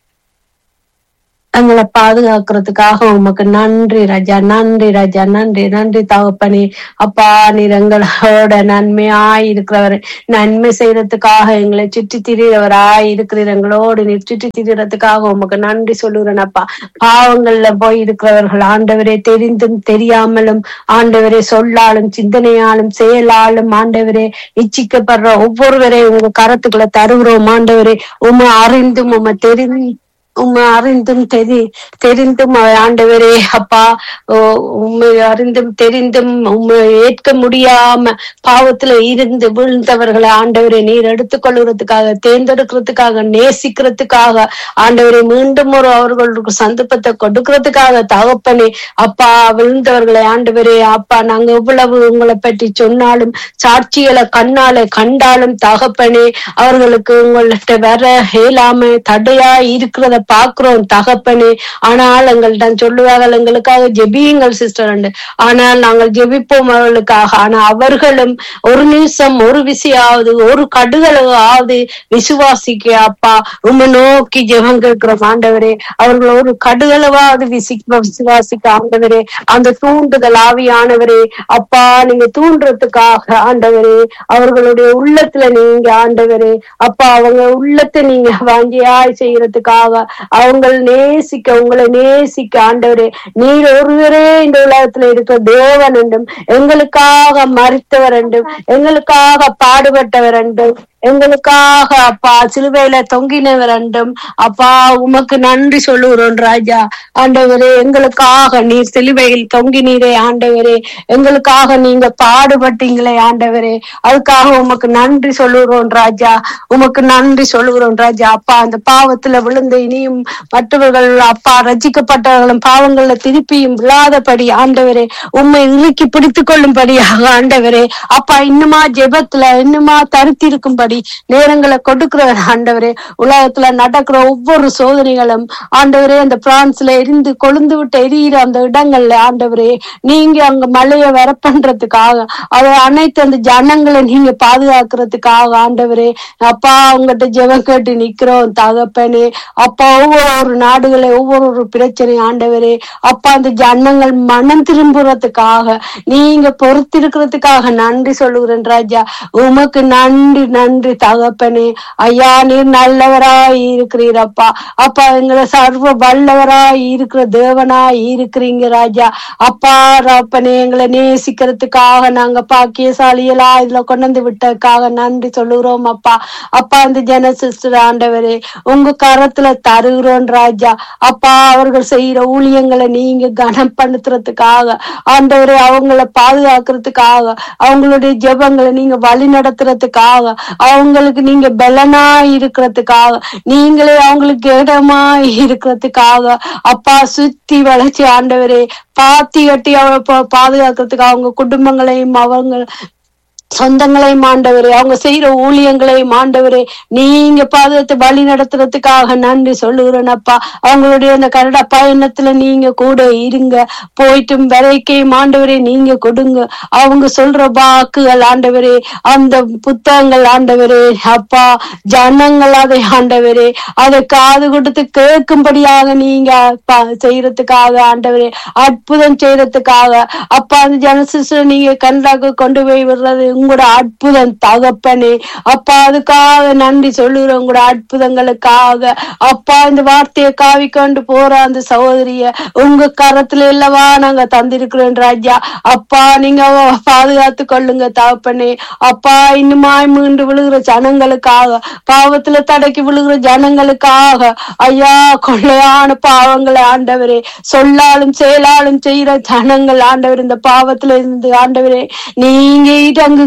Speaker 5: எங்களை பாதுகாக்கிறதுக்காக உமக்கு நன்றி ராஜா நன்றி ராஜா நன்றி நன்றி தகப்பனே அப்பா நீர் எங்களோட நன்மையாய் இருக்கிறவர் நன்மை செய்யறதுக்காக எங்களை சுற்றி திரிகிறவராய் இருக்கிறீர் எங்களோடு நீர் சுற்றி திரிகிறதுக்காக உமக்கு நன்றி சொல்லுகிறேன் அப்பா பாவங்கள்ல போய் இருக்கிறவர்கள் ஆண்டவரே தெரிந்தும் தெரியாமலும் ஆண்டவரே சொல்லாலும் சிந்தனையாலும் செயலாலும் ஆண்டவரே இச்சிக்கப்படுற ஒவ்வொருவரையும் உங்க கரத்துக்குள்ள தருகிறோம் ஆண்டவரே உமை அறிந்தும் உமை தெரிந்து உம்மை அறிந்தும் தெரி தெரிந்தும் ஆண்டவரே அப்பா ஓ, உம்மை அறிந்தும் தெரிந்தும் உம்மை ஏற்க முடியாம பாவத்துல இருந்து விழுந்தவர்களை ஆண்டவரை நீர் எடுத்துக்கொள்கிறதுக்காக தேர்ந்தெடுக்கிறதுக்காக நேசிக்கிறதுக்காக ஆண்டவரை மீண்டும் ஒரு அவர்களுக்கு சந்தர்ப்பத்தை கொடுக்கறதுக்காக தகப்பனே அப்பா விழுந்தவர்களை ஆண்டவரே அப்பா நாங்க எவ்வளவு உங்களை பற்றி சொன்னாலும் சாட்சிகளை கண்ணால கண்டாலும் தகப்பனே அவர்களுக்கு உங்கள்கிட்ட வர இயலாம தடையா இருக்கிறத பாக்குறோம் தகப்பனே ஆனால் எங்கள்ட்ட சொல்லுவார்கள் எங்களுக்காக ஜெபியுங்கள் சிஸ்டர் ஆனால் நாங்கள் ஜெபிப்போம் அவர்களுக்காக ஆனா அவர்களும் ஒரு நிமிஷம் ஒரு விசையாவது ஒரு கடுகளாவது விசுவாசிக்க அப்பா உம்மை நோக்கி ஜெபம் கேட்கிறோம் ஆண்டவரே அவர்கள் ஒரு கடுகளவாவது விசி விசுவாசிக்க ஆண்டவரே அந்த தூண்டுதல் ஆவியானவரே அப்பா நீங்க தூண்டுறதுக்காக ஆண்டவரே அவர்களுடைய உள்ளத்துல நீங்க ஆண்டவரே அப்பா அவங்க உள்ளத்தை நீங்க வாங்கியாய் செய்யறதுக்காக அவங்கள் நேசிக்க உங்களை நேசிக்க ஆண்டவரே நீர் ஒருவரே இந்த உலகத்துல இருக்கிற தேவன் என்றும் எங்களுக்காக மறித்தவர் என்றும் எங்களுக்காக பாடுபட்டவர் என்றும் எங்களுக்காக அப்பா சிலுவையில தொங்கினவர் என்றும் அப்பா உமக்கு நன்றி சொல்லுகிறோம் ராஜா ஆண்டவரே எங்களுக்காக நீர் சிலுவையில் தொங்கினீரே ஆண்டவரே எங்களுக்காக நீங்க பாடுபட்டீங்களே ஆண்டவரே அதுக்காக உமக்கு நன்றி சொல்லுகிறோம் ராஜா உமக்கு நன்றி சொல்லுகிறோம் ராஜா அப்பா அந்த பாவத்துல விழுந்து இனியும் மற்றவர்கள் அப்பா ரசிக்கப்பட்டவர்களும் பாவங்கள்ல திருப்பியும் விழாதபடி ஆண்டவரே உம்மை இறுக்கி பிடித்துக் கொள்ளும்படியாக ஆண்டவரே அப்பா இன்னுமா ஜெபத்துல இன்னுமா தருத்தி இருக்கும்படி நேரங்களை கொடுக்கிறவர் ஆண்டவரே உலகத்துல நடக்கிற ஒவ்வொரு சோதனைகளும் ஆண்டவரே அந்த பிரான்ஸ்ல எரிந்து கொழுந்து விட்டு எரியிற அந்த இடங்கள்ல ஆண்டவரே நீங்க அங்க மழைய வர பண்றதுக்காக அதை அனைத்து அந்த ஜனங்களை நீங்க பாதுகாக்கிறதுக்காக ஆண்டவரே அப்பா உங்ககிட்ட ஜெபம் கேட்டு நிக்கிறோம் தகப்பனே அப்பா ஒவ்வொரு நாடுகளை ஒவ்வொரு ஒரு பிரச்சனை ஆண்டவரே அப்பா அந்த ஜனங்கள் மனம் திரும்புறதுக்காக நீங்க பொறுத்திருக்கிறதுக்காக நன்றி சொல்லுகிறேன் ராஜா உமக்கு நன்றி நன்றி தகப்பனே ஐயா நீர் நல்லவராய் இருக்கிறீர் அப்பா அப்பா எங்களை சர்வ வல்லவராய் இருக்கிற தேவனாய் இருக்கிறீங்க ராஜா அப்பா அப்பனே எங்களை நேசிக்கிறதுக்காக நாங்க பாக்கியசாலிகளா இதுல கொண்டு வந்து விட்டதுக்காக நன்றி சொல்லுகிறோம் அப்பா அப்பா இந்த ஜன சிஸ்டர் ஆண்டவரே உங்க கரத்துல தருகிறோம் ராஜா அப்பா அவர்கள் செய்யற ஊழியங்களை நீங்க கனப்படுத்துறதுக்காக ஆண்டவரே அவங்கள பாதுகாக்கிறதுக்காக அவங்களுடைய ஜெபங்களை நீங்க வழி நடத்துறதுக்காக அவங்களுக்கு நீங்க பலனா இருக்கிறதுக்காக நீங்களே அவங்களுக்கு இடமா இருக்கிறதுக்காக அப்பா சுத்தி வளைச்சு ஆண்டவரே பாத்தி கட்டி அவ பா- பாதுகாக்கிறதுக்கு அவங்க குடும்பங்களையும் அவங்க சொந்தங்களையும் ஆண்டவரே அவங்க செய்யற ஊழியங்களையும் ஆண்டவரே நீங்க பாதுகாத்து வழி நடத்துறதுக்காக நன்றி சொல்லுகிறேன் அப்பா அவங்களுடைய அந்த கனடா பயணத்துல நீங்க கூட இருங்க போயிட்டும் வரைக்கும் ஆண்டவரே நீங்க கொடுங்க அவங்க சொல்ற வாக்குகள் ஆண்டவரே அந்த புத்தகங்கள் ஆண்டவரே அப்பா ஜனங்கள் அதை ஆண்டவரே அதை காது கொடுத்து கேட்கும்படியாக நீங்க அப்பா செய்யறதுக்காக ஆண்டவரே அற்புதம் செய்யறதுக்காக அப்பா அந்த ஜனசிஸ்டர் நீங்க கண்டாக்கு கொண்டு போய் விடுறது உங்களோட அற்புதம் தகப்பனே அப்பா அதுக்காக நன்றி சொல்லுகிறோம் உங்களோட அற்புதங்களுக்காக அப்பா இந்த வார்த்தையை காவி கொண்டு போற அந்த சகோதரிய உங்க கரத்துல இல்லவா நாங்க தந்திருக்கிறோம் ராஜா அப்பா நீங்க அவ- பாதுகாத்து கொள்ளுங்க தகப்பனே அப்பா இன்னுமாய் மீண்டு விழுகிற ஜனங்களுக்காக பாவத்துல தடக்கி விழுகிற ஜனங்களுக்காக ஐயா கொள்ளையான பாவங்களை ஆண்டவரே சொல்லாலும் செயலாலும் செய்யற ஜனங்கள் ஆண்டவர் இந்த பாவத்துல இருந்து ஆண்டவரே நீங்க இடங்குங்க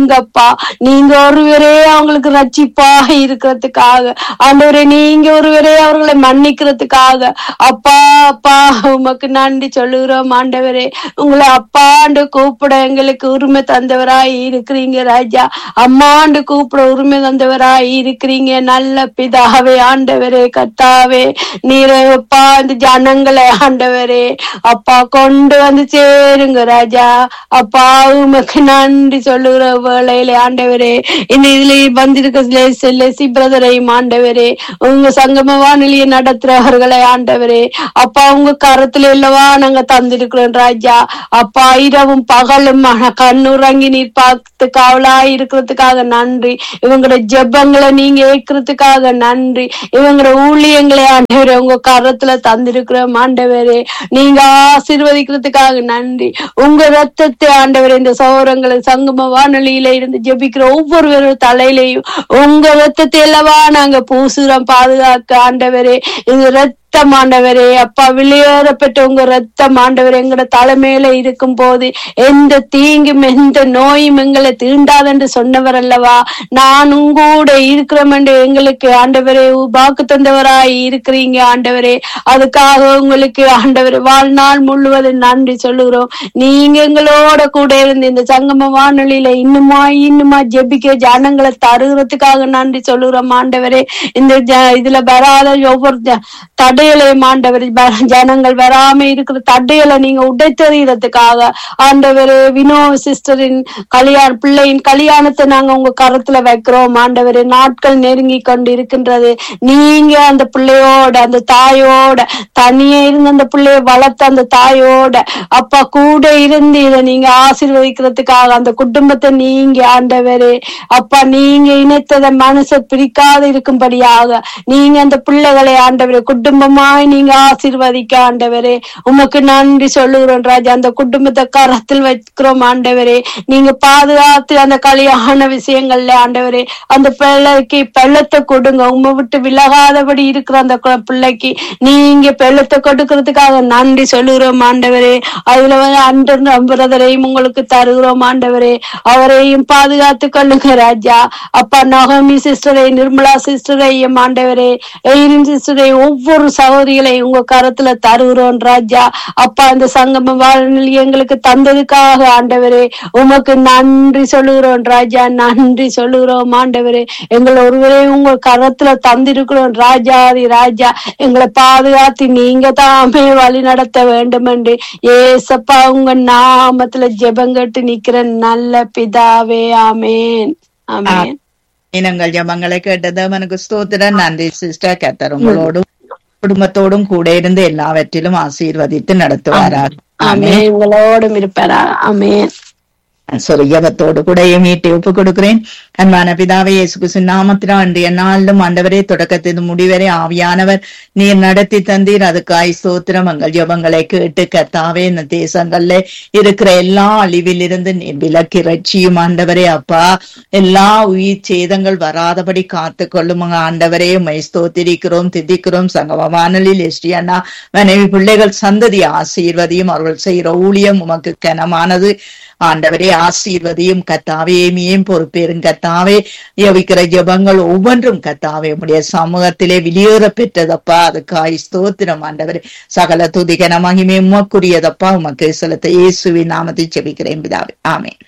Speaker 5: நீங்கப்பா நீங்க ஒருவரே அவங்களுக்கு ரட்சிப்பாக இருக்கிறதுக்காக ஆண்டவரே நீங்க ஒருவரே அவர்களை மன்னிக்கிறதுக்காக அப்பா அப்பா உமக்கு நன்றி சொல்லுகிறோம் ஆண்டவரே உங்களை அப்பாண்டு கூப்பிட எங்களுக்கு உரிமை தந்தவராய் இருக்கிறீங்க ராஜா அம்மாண்டு கூப்பிட உரிமை தந்தவராய் இருக்கிறீங்க நல்ல பிதாவே ஆண்டவரே கத்தாவே நீரே அப்பா இந்த ஜனங்களை ஆண்டவரே அப்பா கொண்டு வந்து சேருங்க ராஜா அப்பா உமக்கு நன்றி சொல்லுகிற வேளையில ஆண்டவரே இந்த இதுல வந்திருக்க லெசி பிரதரையும் ஆண்டவரே உங்க சங்கம வானொலியை நடத்துறவர்களை ஆண்டவரே அப்பா உங்க கரத்துல இல்லவா நாங்க தந்திருக்கிறோம் ராஜா அப்பா இரவும் பகலும் மன கண்ணுறங்கி நீர் பார்த்து காவலாய் இருக்கிறதுக்காக நன்றி இவங்களோட ஜெபங்களை நீங்க ஏற்கிறதுக்காக நன்றி இவங்களோட ஊழியங்களை ஆண்டவரே உங்க கரத்துல தந்திருக்கிறோம் ஆண்டவரே நீங்க ஆசீர்வதிக்கிறதுக்காக நன்றி உங்க ரத்தத்தை ஆண்டவரே இந்த சௌரங்களை சங்கம வானொலியில இருந்து ஜெபிக்கிற ஒவ்வொருவரும் தலையிலையும் உங்க ரத்தத்தை அல்லவா நாங்க பூசுறோம் பாதுகாக்க ஆண்டவரே இந்த ரத்த ரத்தம் ஆண்டவரே அப்பா வெளியேறப்பட்ட உங்க ரத்தம் ஆண்டவரே எங்களோட தலைமையில இருக்கும் போது எந்த தீங்கும் எந்த நோயும் எங்களை தீண்டாது என்று சொன்னவர் அல்லவா நான் உங்கூட இருக்கிறோம் என்று எங்களுக்கு ஆண்டவரே வாக்கு தந்தவராய் இருக்கிறீங்க ஆண்டவரே அதுக்காக உங்களுக்கு ஆண்டவரே வாழ்நாள் முழுவதும் நன்றி சொல்லுகிறோம் நீங்க எங்களோட கூட இருந்து இந்த சங்கம வானொலியில இன்னுமா இன்னுமா ஜெபிக்க ஜனங்களை தருகிறதுக்காக நன்றி சொல்லுகிறோம் ஆண்டவரே இந்த ஜ- இதுல வராத ஒவ்வொரு ஜ- தடைகளையும் ஆண்டவர் ஜனங்கள் வராம இருக்கிற தடைகளை நீங்க உடைத்தெறிகிறதுக்காக ஆண்டவர் வினோ சிஸ்டரின் கல்யாண பிள்ளையின் கல்யாணத்தை நாங்க உங்க கரத்துல வைக்கிறோம் ஆண்டவர் நாட்கள் நெருங்கி கொண்டு இருக்கின்றது நீங்க அந்த பிள்ளையோட அந்த தாயோட தனியே இருந்து அந்த பிள்ளைய வளர்த்த அந்த தாயோட அப்பா கூட இருந்து இதை நீங்க ஆசீர்வதிக்கிறதுக்காக அந்த குடும்பத்தை நீங்க ஆண்டவரே அப்பா நீங்க இணைத்ததை மனச பிரிக்காத இருக்கும்படியாக நீங்க அந்த பிள்ளைகளை ஆண்டவரே குடும்பமாய் நீங்க ஆசீர்வதிக்க ஆண்டவரே உமக்கு நன்றி சொல்லுகிறோம் ராஜா அந்த குடும்பத்தை கரத்தில் வைக்கிறோம் ஆண்டவரே நீங்க பாதுகாத்து அந்த கல்யாண விஷயங்கள்ல ஆண்டவரே அந்த பிள்ளைக்கு பெள்ளத்தை கொடுங்க உமை விட்டு விலகாதபடி இருக்கிற அந்த கு- பிள்ளைக்கு நீங்க பெள்ளத்தை கொடுக்கறதுக்காக நன்றி சொல்லுகிறோம் ஆண்டவரே அதுல வந்து அன்று பிரதரையும் உங்களுக்கு தருகிறோம் ஆண்டவரே அவரையும் பாதுகாத்து கொள்ளுங்க ராஜா அப்பா நகமி சிஸ்டரை நிர்மலா சிஸ்டரையும் ஆண்டவரே எயிரின் சிஸ்டரை ஒவ்வொரு சகோதரிகளையும் உங்க கரத்துல தருகிறோம் ராஜா அப்பா இந்த சங்கம வாழ்நிலை எங்களுக்கு தந்ததுக்காக ஆண்டவரே உமக்கு நன்றி சொல்லுகிறோம் ராஜா நன்றி சொல்லுகிறோம் ஆண்டவரே எங்களை ஒருவரே உங்க கரத்துல தந்திருக்கிறோம் ராஜாதி ராஜா எங்களை பாதுகாத்து நீங்க தாமே வழி நடத்த வேண்டும் என்று ஏசப்பா உங்க நாமத்துல ஜெபங்கட்டு நிக்கிற நல்ல பிதாவே ஆமேன் ஆமேன்
Speaker 2: இனங்கள் ஜபங்களை கேட்டது அவனுக்கு ஸ்தோத்திரம் நன்றி சிஸ்டர் கத்தர் உங்களோடும் குடும்பத்தோடும் கூட இருந்து எல்லாவற்றிலும் ஆசீர்வதித்து நடத்துவாராக
Speaker 5: ஆமேன் உங்களோடும் இருப்பாரா ஆமேன்
Speaker 2: சொரியவத்தோடு கூட மீட்டி ஒப்பு கொடுக்கிறேன் அன்பான பிதாவே இயேசு கிறிஸ்து நாமத்தினால் அன்றைய நாளிலும் ஆண்டவரே தொடக்கத்தின் முடிவரை ஆவியானவர் நீர் நடத்தி தந்தீர் அதுக்காய் ஸ்தோத்திரம் எங்கள் ஜபங்களை கேட்டு கத்தாவே இந்த தேசங்கள்ல இருக்கிற எல்லா அழிவிலிருந்து நீர் விலக்கி ரட்சியும் ஆண்டவரே அப்பா எல்லா உயிர் சேதங்கள் வராதபடி காத்து கொள்ளும் ஆண்டவரே உமை ஸ்தோத்திரிக்கிறோம் திதிக்கிறோம் சங்கம வானலில் எஸ்டியண்ணா மனைவி பிள்ளைகள் சந்ததி ஆசீர்வதியும் அவர்கள் செய்கிற ஊழியம் உமக்கு கனமானது ஆண்டவரே ஆசீர்வதியும் கத்தாவே ஏமியும் பொறுப்பேறும் கத்தாவே யவிக்கிற ஜெபங்கள் ஒவ்வொன்றும் கத்தாவே உடைய சமூகத்திலே வெளியேற பெற்றதப்பா அதுக்காய் ஸ்தோத்திரம் ஆண்டவரே சகல துதிகன மகிமை உமக்குரியதப்பா உமக்கு செலுத்த இயேசுவின் நாமத்தை செபிக்கிறேன் பிதாவே ஆமென்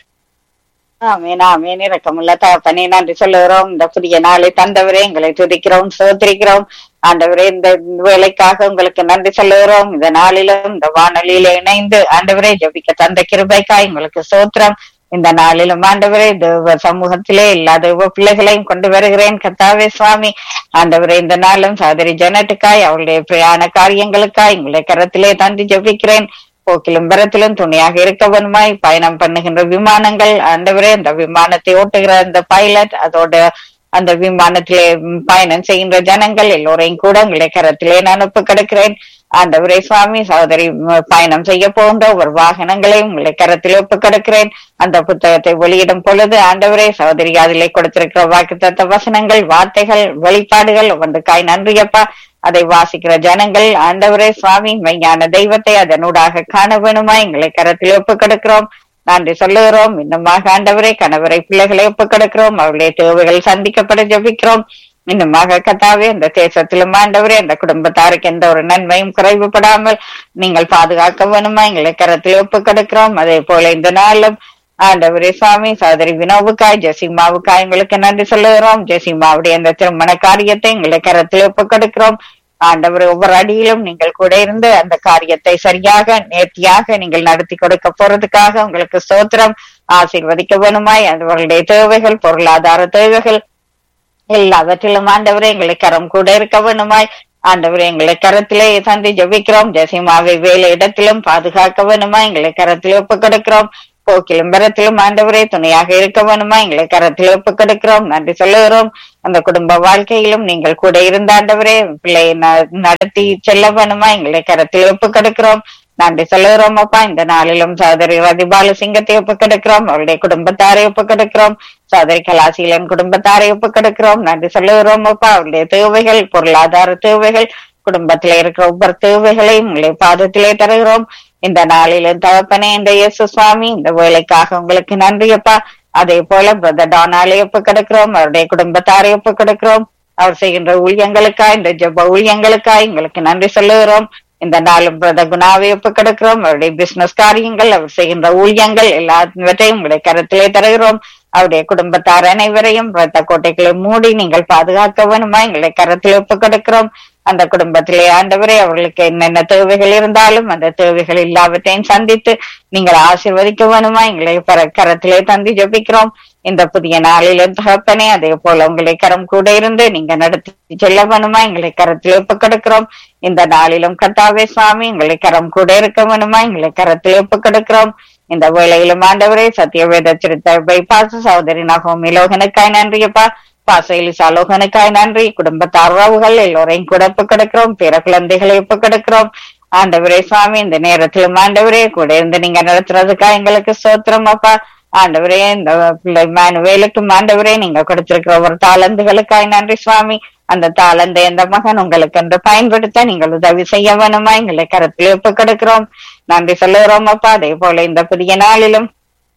Speaker 6: ஆமீன் ஆமீன் இரக்கமுள்ள தகப்பனே நன்றி சொல்லுகிறோம் இந்த புதிய நாளை தந்தவரே எங்களை துதிக்கிறோம் சோதரிக்கிறோம் ஆண்டவரே இந்த வேலைக்காக உங்களுக்கு நன்றி சொல்லுகிறோம் இந்த நாளிலும் இந்த வானொலியில இணைந்து ஆண்டவரே ஜபிக்க தந்த கிருபைக்காய் உங்களுக்கு சோத்திரம் இந்த நாளிலும் ஆண்டவரே தேவ சமூகத்திலே எல்லா தேவ பிள்ளைகளையும் கொண்டு வருகிறேன் கத்தாவே சுவாமி ஆண்டவரே இந்த நாளும் சகோதரி ஜனட்டுக்காய் அவளுடைய பிரயாண காரியங்களுக்காய் உங்களை கரத்திலே தந்து ஜபிக்கிறேன் போக்கிலும் பரத்திலும் துணையாக இருக்கவனுமாய் பயணம் பண்ணுகின்ற விமானங்கள் ஆண்டவரே அந்த விமானத்தை ஓட்டுகிற அந்த பைலட் அதோட அந்த விமானத்திலே ம், பயணம் செய்கின்ற ஜனங்கள் எல்லோரையும் கூட உங்களை கரத்திலே நான் ஒப்பு கிடக்கிறேன் ஆண்டவரே சுவாமி சகோதரி ம், பயணம் செய்ய போகின்ற ஒரு வாகனங்களையும் உங்களை கரத்திலே ஒப்பு கிடக்கிறேன் அந்த புத்தகத்தை வெளியிடும் பொழுது ஆண்டவரே சகோதரி அதிலே கொடுத்திருக்கிற வாக்குத்தத்த வசனங்கள் வார்த்தைகள் வெளிப்பாடுகள் ஒன்றுக்காய் நன்றியப்பா அதை வாசிக்கிற ஜனங்கள் ஆண்டவரே சுவாமி மெய்ஞான தெய்வத்தை அதனூடாக காண வேணுமா எங்களை கரத்தில் ஒப்பு கொடுக்கிறோம் நன்றி சொல்லுகிறோம் இன்னுமாக ஆண்டவரே கணவரை பிள்ளைகளை ஒப்புக் கொடுக்கிறோம் அவருடைய தேவைகள் சந்திக்கப்பட ஜபிக்கிறோம் இன்னுமாக கத்தாவே இந்த தேசத்திலும் ஆண்டவரே அந்த குடும்பத்தாருக்கு எந்த ஒரு நன்மையும் குறைவுபடாமல் நீங்கள் பாதுகாக்க வேணுமா எங்களை கரத்தில் ஒப்புக் கொடுக்கிறோம் அதே போல இந்த நாளும் ஆண்டவரே சுவாமி சோதரி வினோவுக்காய் ஜெசிமாவுக்காய் உங்களுக்கு நன்றி சொல்லுகிறோம் ஜெசிமாவுடைய அந்த திருமண காரியத்தை எங்களை கரத்தில் ஒப்புக் கொடுக்கிறோம் ஆண்டவர் ஒவ்வொரு அடியிலும் நீங்கள் கூட இருந்து அந்த காரியத்தை சரியாக நேர்த்தியாக நீங்கள் நடத்தி கொடுக்க போறதுக்காக உங்களுக்கு ஸ்தோத்திரம் ஆசீர்வதிக்க வேணுமாய் அவர்களுடைய தேவைகள் பொருளாதார தேவைகள் எல்லாவற்றிலும் ஆண்டவரே எங்களை கரம் கூட இருக்க வேணுமாய் ஆண்டவரே எங்களை கரத்திலே தந்தி ஜபிக்கிறோம் ஜெசிமாவை வேலை இடத்திலும் பாதுகாக்க வேணுமா எங்களை கரத்திலே ஒப்புக் கொடுக்கிறோம் போக்கிலும் பரத்திலும் ஆண்டவரே துணையாக இருக்க வேணுமா எங்களை கரத்தில் ஒப்புக் கொடுக்கிறோம் நன்றி சொல்லுகிறோம் அந்த குடும்ப வாழ்க்கையிலும் நீங்கள் கூட இருந்த ஆண்டவரே பிள்ளையை ந- நடத்தி செல்ல வேணுமா எங்களை கரத்தில் ஒப்புக் கொடுக்கிறோம் நன்றி சொல்லுகிறோம் அப்பா இந்த நாளிலும் சோதரி ரதிபால சிங்கத்தை ஒப்புக் கொடுக்கிறோம் அவருடைய குடும்பத்தாரை ஒப்புக் கொடுக்கிறோம் சோதரி கலாசீலன் குடும்பத்தாரை ஒப்புக் கொடுக்கிறோம் நன்றி சொல்லுகிறோம் அப்பா அவருடைய தேவைகள் பொருளாதார தேவைகள் குடும்பத்திலே இருக்கிற ஒவ்வொரு தேவைகளையும் உங்களை பாதத்திலே தருகிறோம் இந்த நாளிலும் தகப்பனே இந்த இயேசு சுவாமி இந்த வேலைக்காக உங்களுக்கு நன்றி அப்பா அதே போல பிரதர் டானாலே ஒப்பு கிடக்கிறோம் அவருடைய குடும்பத்தாரை ஒப்பு கிடக்கிறோம் அவர் செய்கின்ற ஊழியங்களுக்காய் இந்த ஜெப ஊழியங்களுக்காய் உங்களுக்கு நன்றி சொல்லுகிறோம் இந்த நாளும் பிரதர் குணாவை ஒப்பு கிடக்கிறோம் அவருடைய பிசினஸ் காரியங்கள் அவர் செய்கின்ற ஊழியங்கள் எல்லாவற்றையும் உங்களுடைய கருத்திலே தருகிறோம் அவருடைய குடும்பத்தார் அனைவரையும் ரத்த கோட்டைகளை மூடி நீங்கள் பாதுகாக்க வேணுமா எங்களை கரத்தில் ஒப்பு கிடக்கிறோம் அந்த குடும்பத்திலே ஆண்டவரே அவர்களுக்கு என்னென்ன தேவைகள் இருந்தாலும் அந்த தேவைகள் எல்லாவற்றையும் சந்தித்து நீங்கள் ஆசீர்வதிக்க வேணுமா எங்களை பர- கரத்திலே தந்தி ஜபிக்கிறோம் இந்த புதிய நாளிலும் தகப்பனே அதே போல உங்களை கரம் கூட இருந்து நீங்க நடத்தி செல்ல வேணுமா எங்களை கரத்தில் ஒப்பு கிடக்கிறோம் இந்த நாளிலும் கர்த்தாவே சுவாமி எங்களை கரம் கூட இருக்க வேணுமா எங்களை கரத்தில் ஒப்பு கிடக்கிறோம் இந்த வேளையிலும் ஆண்டவரே சத்தியவேத சிறுத்த பைபாச சகோதரி நகோமி லோகனுக்காய் நன்றியப்பா பாசையில் சாலோகனுக்காய் நன்றி குடும்பத்தார் உறவுகள் எல்லோரையும் கூட ஒப்பு கிடக்கிறோம் பிற குழந்தைகளை ஒப்பு கிடக்கிறோம் ஆண்டவரே சுவாமி இந்த நேரத்திலும் ஆண்டவரே கூட இருந்து நீங்க நடத்துறதுக்காக எங்களுக்கு சோத்திரம் அப்பா ஆண்டவரே இந்த பிள்ளை மானுவேலுக்கும் ஆண்டவரே நீங்க கொடுத்திருக்கிற ஒரு தாளந்துகளுக்காய் நன்றி சுவாமி அந்த தாளந்தை அந்த மகன் உங்களுக்கு என்று பயன்படுத்த நீங்கள் உதவி செய்ய வேணுமா எங்களை கருத்தில் ஒப்பு கிடக்கிறோம் நன்றி சொல்லுகிறோம் அப்பா அதே போல இந்த புதிய நாளிலும்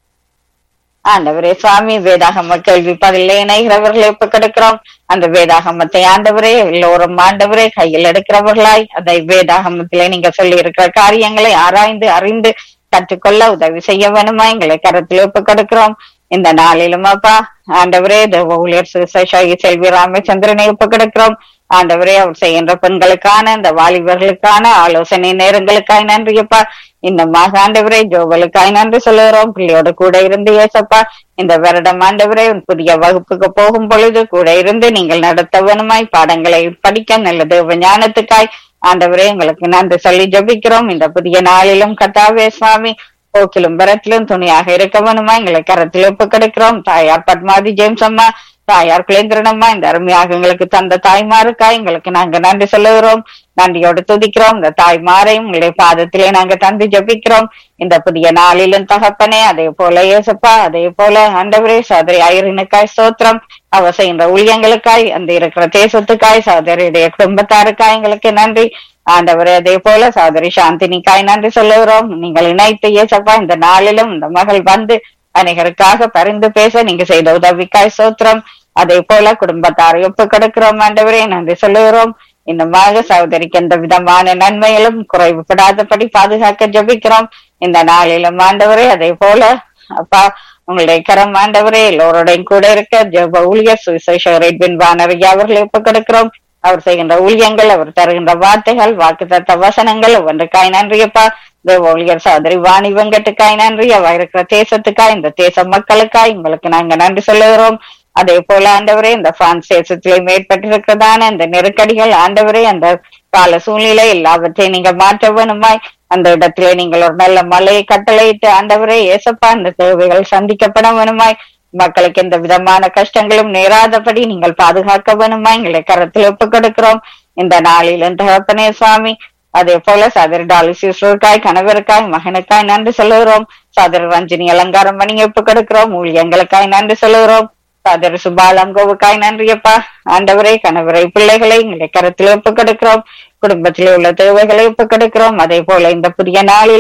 Speaker 6: ஆண்டவரே சுவாமி வேதாகம கேள்வி பதிலே இணைகிறவர்களை ஒப்பு கிடக்கிறோம் அந்த வேதாகமத்தை ஆண்டவரே எல்லோரும் ஆண்டவரே கையில் எடுக்கிறவர்களாய் அதை வேதாகமத்திலே நீங்க சொல்லி இருக்கிற காரியங்களை ஆராய்ந்து அறிந்து கற்றுக்கொள்ள உதவி செய்ய வேணுமா எங்களை கருத்தில் ஒப்பு கொடுக்கிறோம் இந்த நாளிலும் அப்பா ஆண்டவரே தேவ ஊழியர் சுசேஷாகி செல்வி ராமச்சந்திரனை ஒப்பு கொடுக்கிறோம் ஆண்டவரே அவர் செய்கின்ற பெண்களுக்கான இந்த வாலிபர்களுக்கான ஆலோசனை நேரங்களுக்காய் நன்றியப்பா இன்னமாக ஆண்டவரே ஜோவலுக்காய் நன்றி சொல்லுகிறோம் பிள்ளையோட கூட இருந்து ஏசப்பா இந்த வருடம் ஆண்டவரே உன் புதிய வகுப்புக்கு போகும் பொழுது கூட இருந்து நீங்கள் நடத்த வேணுமாய் பாடங்களை படிக்க நல்ல தேவ ஞானத்துக்காய் ஆண்டவரே உங்களுக்கு நன்றி சொல்லி ஜபிக்கிறோம் இந்த புதிய நாளிலும் கத்தாவே சுவாமி போக்கிலும் பரத்திலும் துணியாக இருக்க வேணுமா எங்களை கரத்தில் ஒப்பு கிடைக்கிறோம் தாயார் பத்மாதி ஜேம்ஸ் அம்மா தாயார் குலேந்திரனம்மா இந்த அருமையாக எங்களுக்கு தந்த தாய்மாருக்கா எங்களுக்கு நாங்க நன்றி சொல்லுகிறோம் நன்றியோடு துதிக்கிறோம் இந்த தாய்மாரையும் உங்களுடைய பாதத்திலே நாங்க தந்தி ஜபிக்கிறோம் இந்த புதிய நாளிலும் தகப்பனே அதே போல ஏசப்பா அதே போல ஆண்டவரே சோதரி ஐயரினுக்காய் ஸ்தோத்திரம் அவ செய்கின்ற ஊழியங்களுக்காய் அந்த இருக்கிற தேசத்துக்காய் சோதரியுடைய குடும்பத்தாருக்காய் எங்களுக்கு நன்றி ஆண்டவரே அதே போல சோதரி சாந்தினிக்காய் நன்றி சொல்லுகிறோம் நீங்கள் இணைத்து ஏசப்பா இந்த நாளிலும் இந்த மகள் வந்து அநேகருக்காக பரிந்து பேச நீங்க செய்த உதவிக்காய் சோத்திரம் அதே போல குடும்பத்தாரை ஒப்பு கொடுக்கிறோம் ஆண்டவரே நன்றி சொல்லுகிறோம் இன்னுமாக சகோதரிக்கு எந்த விதமான நன்மைகளும் குறைவுபடாதபடி பாதுகாக்க ஜபிக்கிறோம் இந்த நாளிலும் ஆண்டவரே அதே போல அப்பா உங்களுடைய கரம் ஆண்டவரே எல்லோருடையும் கூட இருக்க ஜெப ஊழியர் சுவிசேஷர் எட்வின் வானரியா அவர்களை ஒப்பு கொடுக்கிறோம் அவர் செய்கின்ற ஊழியங்கள் அவர் தருகின்ற வார்த்தைகள் வாக்குத்தத்த வசனங்கள் ஒவ்வொன்றுக்காய் நன்றியப்பா தேவ ஊழியர் சோதரி வாணி வெங்கட்டுக்காய் நன்றி அவ இருக்கிற தேசத்துக்காய் இந்த தேச மக்களுக்காய் உங்களுக்கு நாங்க நன்றி சொல்லுகிறோம் அதே போல ஆண்டவரே இந்த பிரான்ஸ் தேசத்திலே மேற்பட்டிருக்கிறதான இந்த நெருக்கடிகள் ஆண்டவரே அந்த கால சூழ்நிலை எல்லாவற்றையும் நீங்க மாற்ற வேணுமாய் அந்த இடத்திலே நீங்கள் ஒரு நல்ல மலையை கட்டளையிட்டு ஆண்டவரே ஏசப்பா அந்த தேவைகள் சந்திக்கப்பட வேணுமாய் மக்களுக்கு எந்த விதமான கஷ்டங்களும் நேராதபடி நீங்கள் பாதுகாக்க வேணுமா எங்களை கரத்தில் ஒப்பு கொடுக்கிறோம் இந்த நாளிலும் தகப்பனே சுவாமி அதே போல சதர் டாலிசிஸ்வருக்காய் கணவருக்காய் மகனுக்காய் நன்றி சொல்லுகிறோம் சதர் ரஞ்சினி அலங்காரம் பண்ணி ஒப்பு கொடுக்கிறோம் ஊழியங்களுக்காய் நன்றி சொல்லுகிறோம் சதர் சுபாலங்கோவுக்காய் நன்றியப்பா ஆண்டவரை கணவரை பிள்ளைகளை எங்களை கரத்தில் ஒப்பு கொடுக்கிறோம் குடும்பத்திலே உள்ள தேவைகளை ஒப்பு கொடுக்கிறோம் அதே போல இந்த புதிய நாளிலும்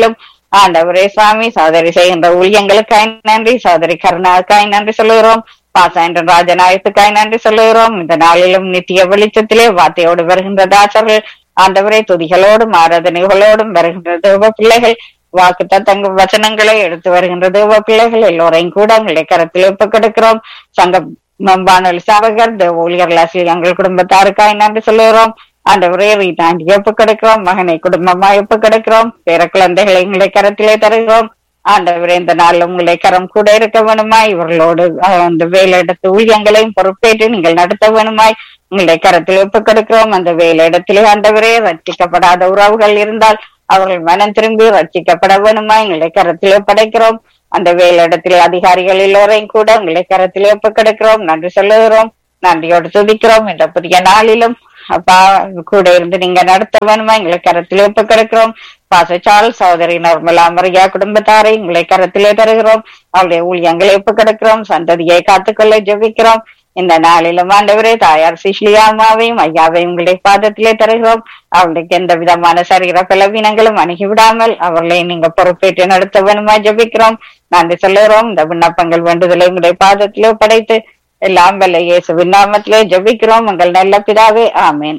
Speaker 6: ஆண்டவரே சுவாமி சகோதரி செய்கின்ற ஊழியங்களுக்காய் நன்றி சகோதரி கருணாவுக்காய் நன்றி சொல்லுகிறோம் பாசாயன் ராஜநாயகத்துக்காய் நன்றி சொல்லுகிறோம் இந்த நாளிலும் நித்திய வெளிச்சத்திலே வார்த்தையோடு வருகின்ற தாசர்கள் ஆண்டவரே துதிகளோடும் ஆராதனைகளோடும் வருகின்ற தேவ பிள்ளைகள் வாக்கு தத்தங்க வசனங்களை எடுத்து வருகின்ற தேவ பிள்ளைகள் எல்லோரையும் கூட உங்களுடைய கரத்தில் ஒப்பு கொடுக்கிறோம் சங்க வானொலி சாவகர் தேவ ஊழியர்கள் எங்கள் குடும்பத்தாருக்காய் நன்றி சொல்லுகிறோம் ஆண்டவரே ரீதாண்டி ஒப்பு கொடுக்கிறோம் மகனை குடும்பமாய் ஒப்பு கொடுக்கிறோம் பேர குழந்தைகளை உங்களுடைய கரத்திலே தருகிறோம் ஆண்டவரே இந்த நாள் உங்களுடைய கரம் கூட இருக்க வேணுமா இவர்களோடு அஹ், அந்த வேலையிடத்து ஊழியங்களையும் பொறுப்பேற்று நீங்கள் நடத்த வேணுமாய் உங்களுடைய கரத்தில் ஒப்பு கொடுக்கிறோம் அந்த வேலையிடத்திலே ஆண்டவரே ரட்சிக்கப்படாத உறவுகள் இருந்தால் அவர்கள் மனம் திரும்பி ரட்சிக்கப்பட வேணுமா எங்களுடைய கரத்தில் ஒப்படைக்கிறோம் அந்த வேலையிடத்தில் அதிகாரிகள் எல்லோரையும் கூட உங்களுடைய கரத்தில் ஒப்புக்கெடுக்கிறோம் நன்றி சொல்லுகிறோம் நன்றியோடு துதிக்கிறோம் என்ற புதிய நாளிலும் அப்பா கூட இருந்து நீங்க நடத்த வேணுமா எங்களை கரத்தில் ஒப்புக்கெடுக்கிறோம் பாசச்சால் சகோதரி நர்மலா மரியா குடும்பத்தாரை உங்களை கரத்திலே தருகிறோம் அவருடைய ஊழியங்களை ஒப்புக்கெடுக்கிறோம் சந்ததியை காத்துக்கொள்ள ஜெபிக்கிறோம் இந்த நாளிலும் ஆண்டவரே தாயார் சிஷ்லியாமாவையும் ஐயாவையும் உங்களுடைய பாதத்திலே தருகிறோம் அவர்களுக்கு எந்த விதமான சரீர பலவீனங்களும் அணுகி விடாமல் அவர்களை நீங்க பொறுப்பேற்று நடத்த வேணுமா ஜெபிக்கிறோம் நன்றி சொல்லுகிறோம் இந்த விண்ணப்பங்கள் வேண்டுதலை உங்களுடைய பாதத்திலே படைத்து எல்லாம் வல்ல இயேசுவின் நாமத்திலே ஜெபிக்கிறோம் உங்கள் நல்ல பிதாவே ஆமேன்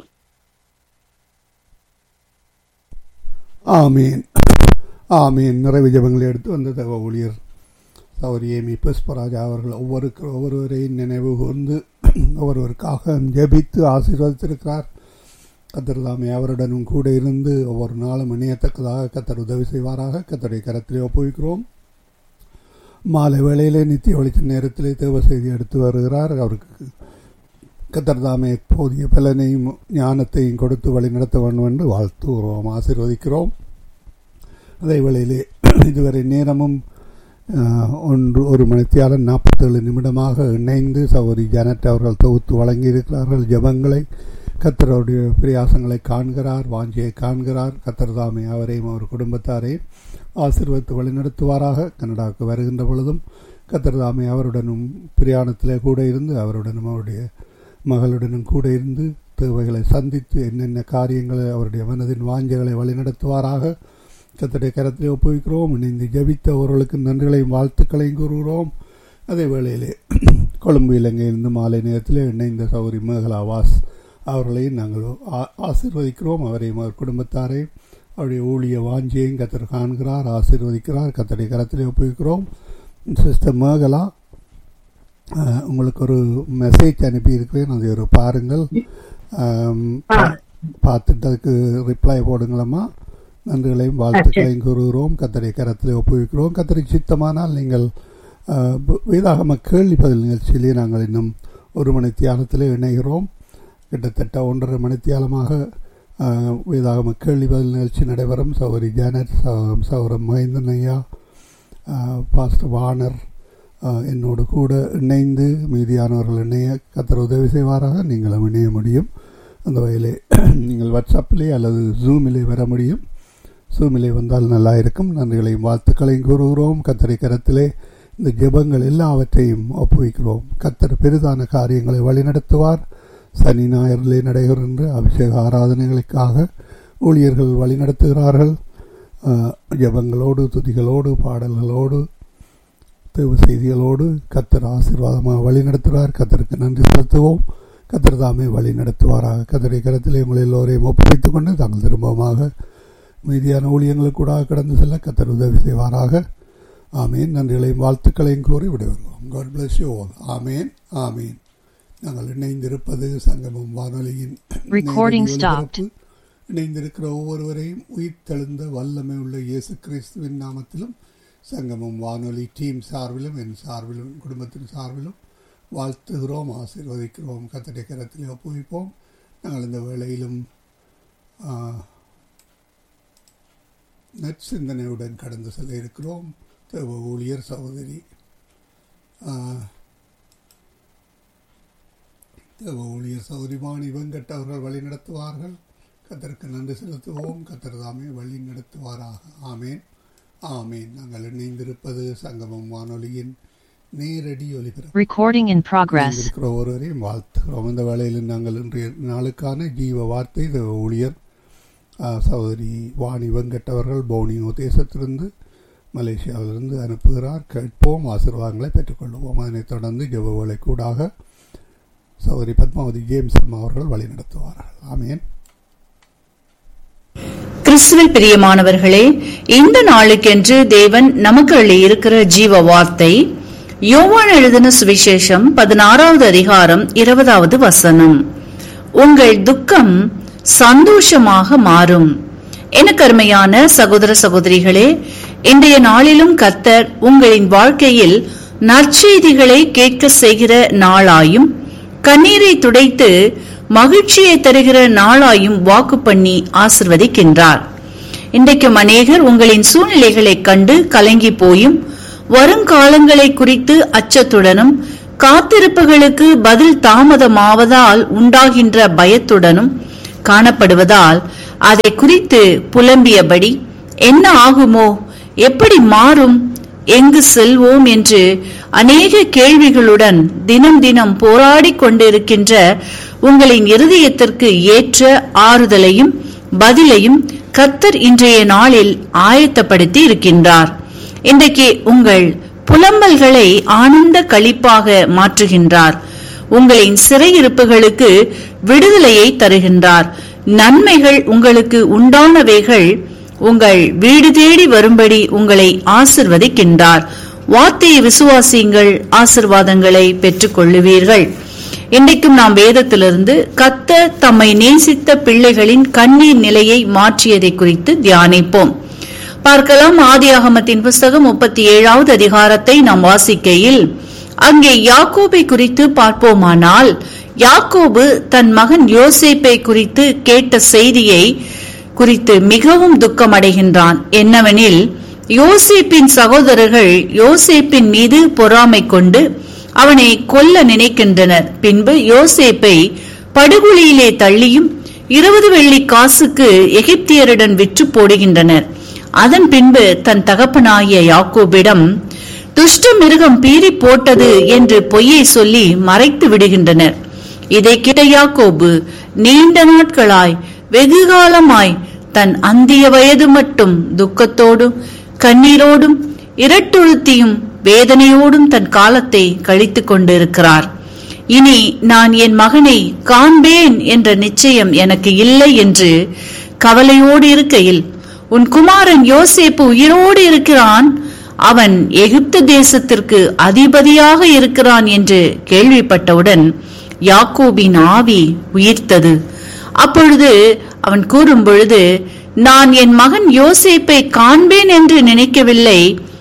Speaker 7: ஆமீன் ஆமீன் நிறைவு ஜெபங்களை எடுத்து வந்த தக ஊழியர் சௌரி ஏமி புஷ்பராஜா அவர்கள் ஒவ்வொரு ஒவ்வொருவரையும் நினைவு கூர்ந்து ஒவ்வொருவருக்காக ஜெபித்து ஆசீர்வதித்திருக்கிறார் கத்தர் தாமே அவருடனும் கூட இருந்து ஒவ்வொரு நாளும் இணையத்தக்கதாக கத்தர் உதவி செய்வாராக கத்தருடைய கரத்திலே ஒப்புவிக்கிறோம் மாலை வேளையிலே நித்திய ஒளிச்ச நேரத்திலே தேவ செய்தி எடுத்து வருகிறார் அவருக்கு கத்தர் தாமே போதிய பலனையும் ஞானத்தையும் கொடுத்து வழி நடத்த வேண்டும் என்று வாழ்த்துகிறோம் ஆசீர்வதிக்கிறோம் அதே வேளையிலே இதுவரை நேரமும் அஹ், ஒன்று ஒரு மணித்தியாலம் நாற்பத்தேழு நிமிடமாக இணைந்து சௌரி ஜானட் அவர்கள் தொகுத்து வழங்கியிருக்கிறார்கள் ஜெபங்களை கத்தருடைய பிரயாசங்களை காண்கிறார் வாஞ்சியை காண்கிறார் கத்தர் தாமே அவரையும் அவர் குடும்பத்தாரையும் ஆசீர்வதித்து வழிநடத்துவாராக கனடாவுக்கு வருகின்ற பொழுதும் கத்தர் தாமே அவருடனும் பிரயாணத்திலே கூட இருந்து அவருடனும் அவருடைய மகளுடனும் கூட இருந்து தேவைகளை சந்தித்து என்னென்ன காரியங்களை அவருடைய மனதின் வாஞ்சைகளை வழிநடத்துவாராக கத்தருடைய கரத்திலே ஒப்புவிக்கிறோம் இணைந்து ஜெபித்தவர்களுக்கு நன்றிகளையும் வாழ்த்துக்களையும் கூறுகிறோம் அதே வேளையிலே கொழும்பு இலங்கையிலிருந்து மாலை நேரத்தில் இணைந்த சௌரி மேகலா வாஸ் அவர்களையும் நாங்கள் ஆ- ஆசீர்வதிக்கிறோம் அவரையும் அவர் குடும்பத்தாரையும் அவருடைய ஊழிய வாஞ்சியையும் கத்தர் காண்கிறார் ஆசீர்வதிக்கிறார் கத்தருடைய கரத்திலே ஒப்புவிக்கிறோம் சிஸ்டர் மேகலா அஹ், உங்களுக்கு ஒரு மெசேஜ் அனுப்பியிருக்கிறேன் அதை ஒரு பாருங்கள் ஆம், பா- பார்த்துட்டு அதுக்கு ரிப்ளை போடுங்களம்மா நன்றிகளையும் வாழ்த்துக்களையும் கூறுகிறோம் கத்தரை கரத்திலே ஒப்புவிக்கிறோம் கத்தரை சித்தமானால் நீங்கள் அஹ், ப- வேதாகம கேள்வி பதில் நிகழ்ச்சியிலே நாங்கள் இன்னும் ஒரு மணி தியானத்திலே இணைகிறோம் கிட்டத்தட்ட ஒன்றரை மணி தியாலமாக அஹ், வேதாகம கேள்வி பதில் நிகழ்ச்சி நடைபெறும் சௌரி ஜானட் சௌ- சௌரம் மகேந்திரன் ஐயா அஹ், பாஸ்டர் வானர் அஹ், என்னோடு கூட இணைந்து மீதியானவர்கள் இணைய கத்தர் உதவி செய்வாராக நீங்களும் இணைய முடியும் அந்த வகையிலே நீங்கள் வாட்ஸ்அப்பிலே அல்லது ஜூமிலே வர முடியும் ஜூமிலே வந்தால் நல்லா இருக்கும் நன்றிகளையும் வாழ்த்துக்களையும் கூறுகிறோம் கத்தரை கரத்திலே இந்த ஜெபங்கள் எல்லாவற்றையும் ஒப்புவிக்கிறோம் கத்தர் பெரிதான காரியங்களை வழிநடத்துவார் சனி ஞாயிறிலே நடைபெறுகின்ற அபிஷேக ஆராதனைகளுக்காக ஊழியர்கள் வழிநடத்துகிறார்கள் அஹ், ஜெபங்களோடு துதிகளோடு பாடல்களோடு தேவ செய்திகளோடு கத்தர் ஆசீர்வாதமாக வழி நடத்துகிறார் கத்தருக்கு நன்றி செலுத்துவோம் கத்தர் தாமே வழி நடத்துவாராக கத்தரை கரத்திலே உங்கள் எல்லோரையும் ஒப்படைத்துக் கொண்டு தாங்கள் திரும்பமாக மீதியான ஊழியங்களுக்கு கூட கடந்து செல்ல கத்தர் உதவி செய்வாராக ஆமீன் நன்றிகளையும் வாழ்த்துக்களையும் கூறி விடைபெறுவோம் காட் பிளஸ் யூ ஆல் ஆமீன் ஆமீன் நாங்கள் இணைந்திருப்பது சங்கமம் வானொலியின்
Speaker 8: Recording
Speaker 7: நேரடி
Speaker 8: stopped.
Speaker 7: ஒலிபரப்பு. இணைந்திருக்கிற ஒவ்வொருவரையும் உயிர் தெழுந்த வல்லமை உள்ள இயேசு கிறிஸ்துவின் நாமத்திலும் சங்கமம் வானொலி டீம் சார்பிலும் என் சார்பிலும் என் குடும்பத்தின் சார்பிலும் வாழ்த்துகிறோம் ஆசீர்வதிக்கிறோம் கத்தடை கரத்திலே ஒப்புவிப்போம் நாங்கள் இந்த வேளையிலும் ஆ, நற்சிந்தனையுடன் கடந்து செல்ல இருக்கிறோம் தேவ ஊழியர் சகோதரி ஆ, தேவ ஊழியர் சகோதரி வாணி வெங்கட் அவர்கள் வழி நடத்துவார்கள் கத்தருக்கு நன்றி செலுத்துவோம் கத்தர் தாமே வழி நடத்துவாராக ஆமேன் ஆமேன் நாங்கள் இணைந்திருப்பது சங்கமம் வானொலியின் நேரடி ஒலிபரப்பு
Speaker 8: Recording in progress.
Speaker 7: இருக்கிற ஒருவரையும் வாழ்த்துகிறோம் இந்த வேளையில் நாங்கள் இன்றைய நாளுக்கான ஜீவ வார்த்தை தேவ ஊழியர் ஆ, சகோதரி வாணி வெங்கட் அவர்கள் பவுனியோ தேசத்திலிருந்து மலேசியாவிலிருந்து அனுப்புகிறார் கேட்போம் ஆசீர்வாதங்களை பெற்றுக்கொள்வோம் அதனைத் தொடர்ந்து ஜெபவேளை கூடாக சௌதரி பத்மாவதி ஜேம்ஸ் அம்மா அவர்கள் வழிநடத்துவார்கள் ஆமேன்
Speaker 9: கிறிஸ்துவில் பிரியமானவர்களே இந்த நாளுக்கென்று தேவன் நமக்கு இருக்கிற ஜீவ வார்த்தை யோவான் எழுதின சுவிசேஷம் பதினாறாவது அதிகாரம் இருபதாவது வசனம் உங்கள் துக்கம் சந்தோஷமாக மாறும் எனக்கு அருமையான சகோதர சகோதரிகளே இன்றைய நாளிலும் கத்தர் உங்களின் வாழ்க்கையில் நற்செய்திகளை கேட்க செய்கிற நாளாயும் கண்ணீரை துடைத்து மகிழ்ச்சியை தருகிற நாளாயும் வாக்கு பண்ணி ஆசிர்வதிக்கின்றார் இன்றைக்கும் அநேகர் உங்களின் சூழ்நிலைகளை கண்டு கலங்கி போயும் வருங்காலங்களை குறித்து அச்சத்துடனும் காத்திருப்புகளுக்கு பதில் தாமதமாவதால் உண்டாகின்ற பயத்துடனும் காணப்படுவதால் அதை குறித்து புலம்பியபடி என்ன ஆகுமோ எப்படி மாறும் எங்கு செல்வோம் என்று அநேக கேள்விகளுடன் தினம் தினம் போராடிக் கொண்டிருக்கின்ற உங்களின் இருதயத்திற்கு ஏற்ற ஆறுதலையும் பதிலையும் கத்தர் இன்றைய நாளில் ஆயத்தப்படுத்தி இருக்கின்றார் இன்றைக்கு உங்கள் புலம்பல்களை ஆனந்த களிப்பாக மாற்றுகின்றார் உங்களின் சிறையிருப்புகளுக்கு விடுதலையை தருகின்றார் நன்மைகள் உங்களுக்கு உண்டானவைகள் உங்கள் வீடு தேடி வரும்படி உங்களை ஆசிர்வதிக்கின்றார் வார்த்தையை விசுவாசியுங்கள் ஆசிர்வாதங்களை பெற்றுக் கொள்ளுவீர்கள் இன்றைக்கும் நாம் வேதத்திலிருந்து கத்த தம்மை நேசித்த பிள்ளைகளின் கண்ணீர் நிலையை மாற்றியதை குறித்து தியானிப்போம் பார்க்கலாம் ஆதியாகமத்தின் புஸ்தகம் முப்பத்தி ஏழாவது அதிகாரத்தை நாம் வாசிக்கையில் அங்கே யாக்கோபை குறித்து பார்ப்போமானால் யாக்கோபு தன் மகன் யோசேப்பை குறித்து கேட்ட செய்தியை குறித்து மிகவும் துக்கமடைகின்றான் என்னவெனில் யோசேப்பின் சகோதரர்கள் யோசேப்பின் மீது பொறாமை கொண்டு அவனை கொல்ல நினைக்கின்றனர் பின்பு யோசேப்பை படுகொலியிலே தள்ளியும் இருபது வெள்ளி காசுக்கு எகிப்தியருடன் விற்று போடுகின்றனர் அதன் பின்பு தன் தகப்பனாகிய யாக்கோபிடம் துஷ்ட மிருகம் பீறி போட்டது என்று பொய்யை சொல்லி மறைத்து விடுகின்றனர் இதை கேட்ட யாக்கோபு நீண்ட நாட்களாய் வெகு காலமாய் தன் அந்திய வயது மட்டும் துக்கத்தோடும் கண்ணீரோடும் இரட்டுறுத்தியும் வேதனையோடும் தன் காலத்தை கழித்துக் கொண்டிருக்கிறார் இனி நான் என் மகனை காண்பேன் என்ற நிச்சயம் எனக்கு இல்லை என்று கவலையோடு இருக்கையில் உன் குமாரன் யோசேப்பு உயிரோடு இருக்கிறான் அவன் எகிப்து தேசத்திற்கு அதிபதியாக இருக்கிறான் என்று கேள்விப்பட்டவுடன் யாக்கோபின் ஆவி உயிர்த்தது அப்பொழுது அவன் கூறும் பொழுது நான் என் மகன் யோசேப்பை காண்பேன் என்று நினைக்கவில்லை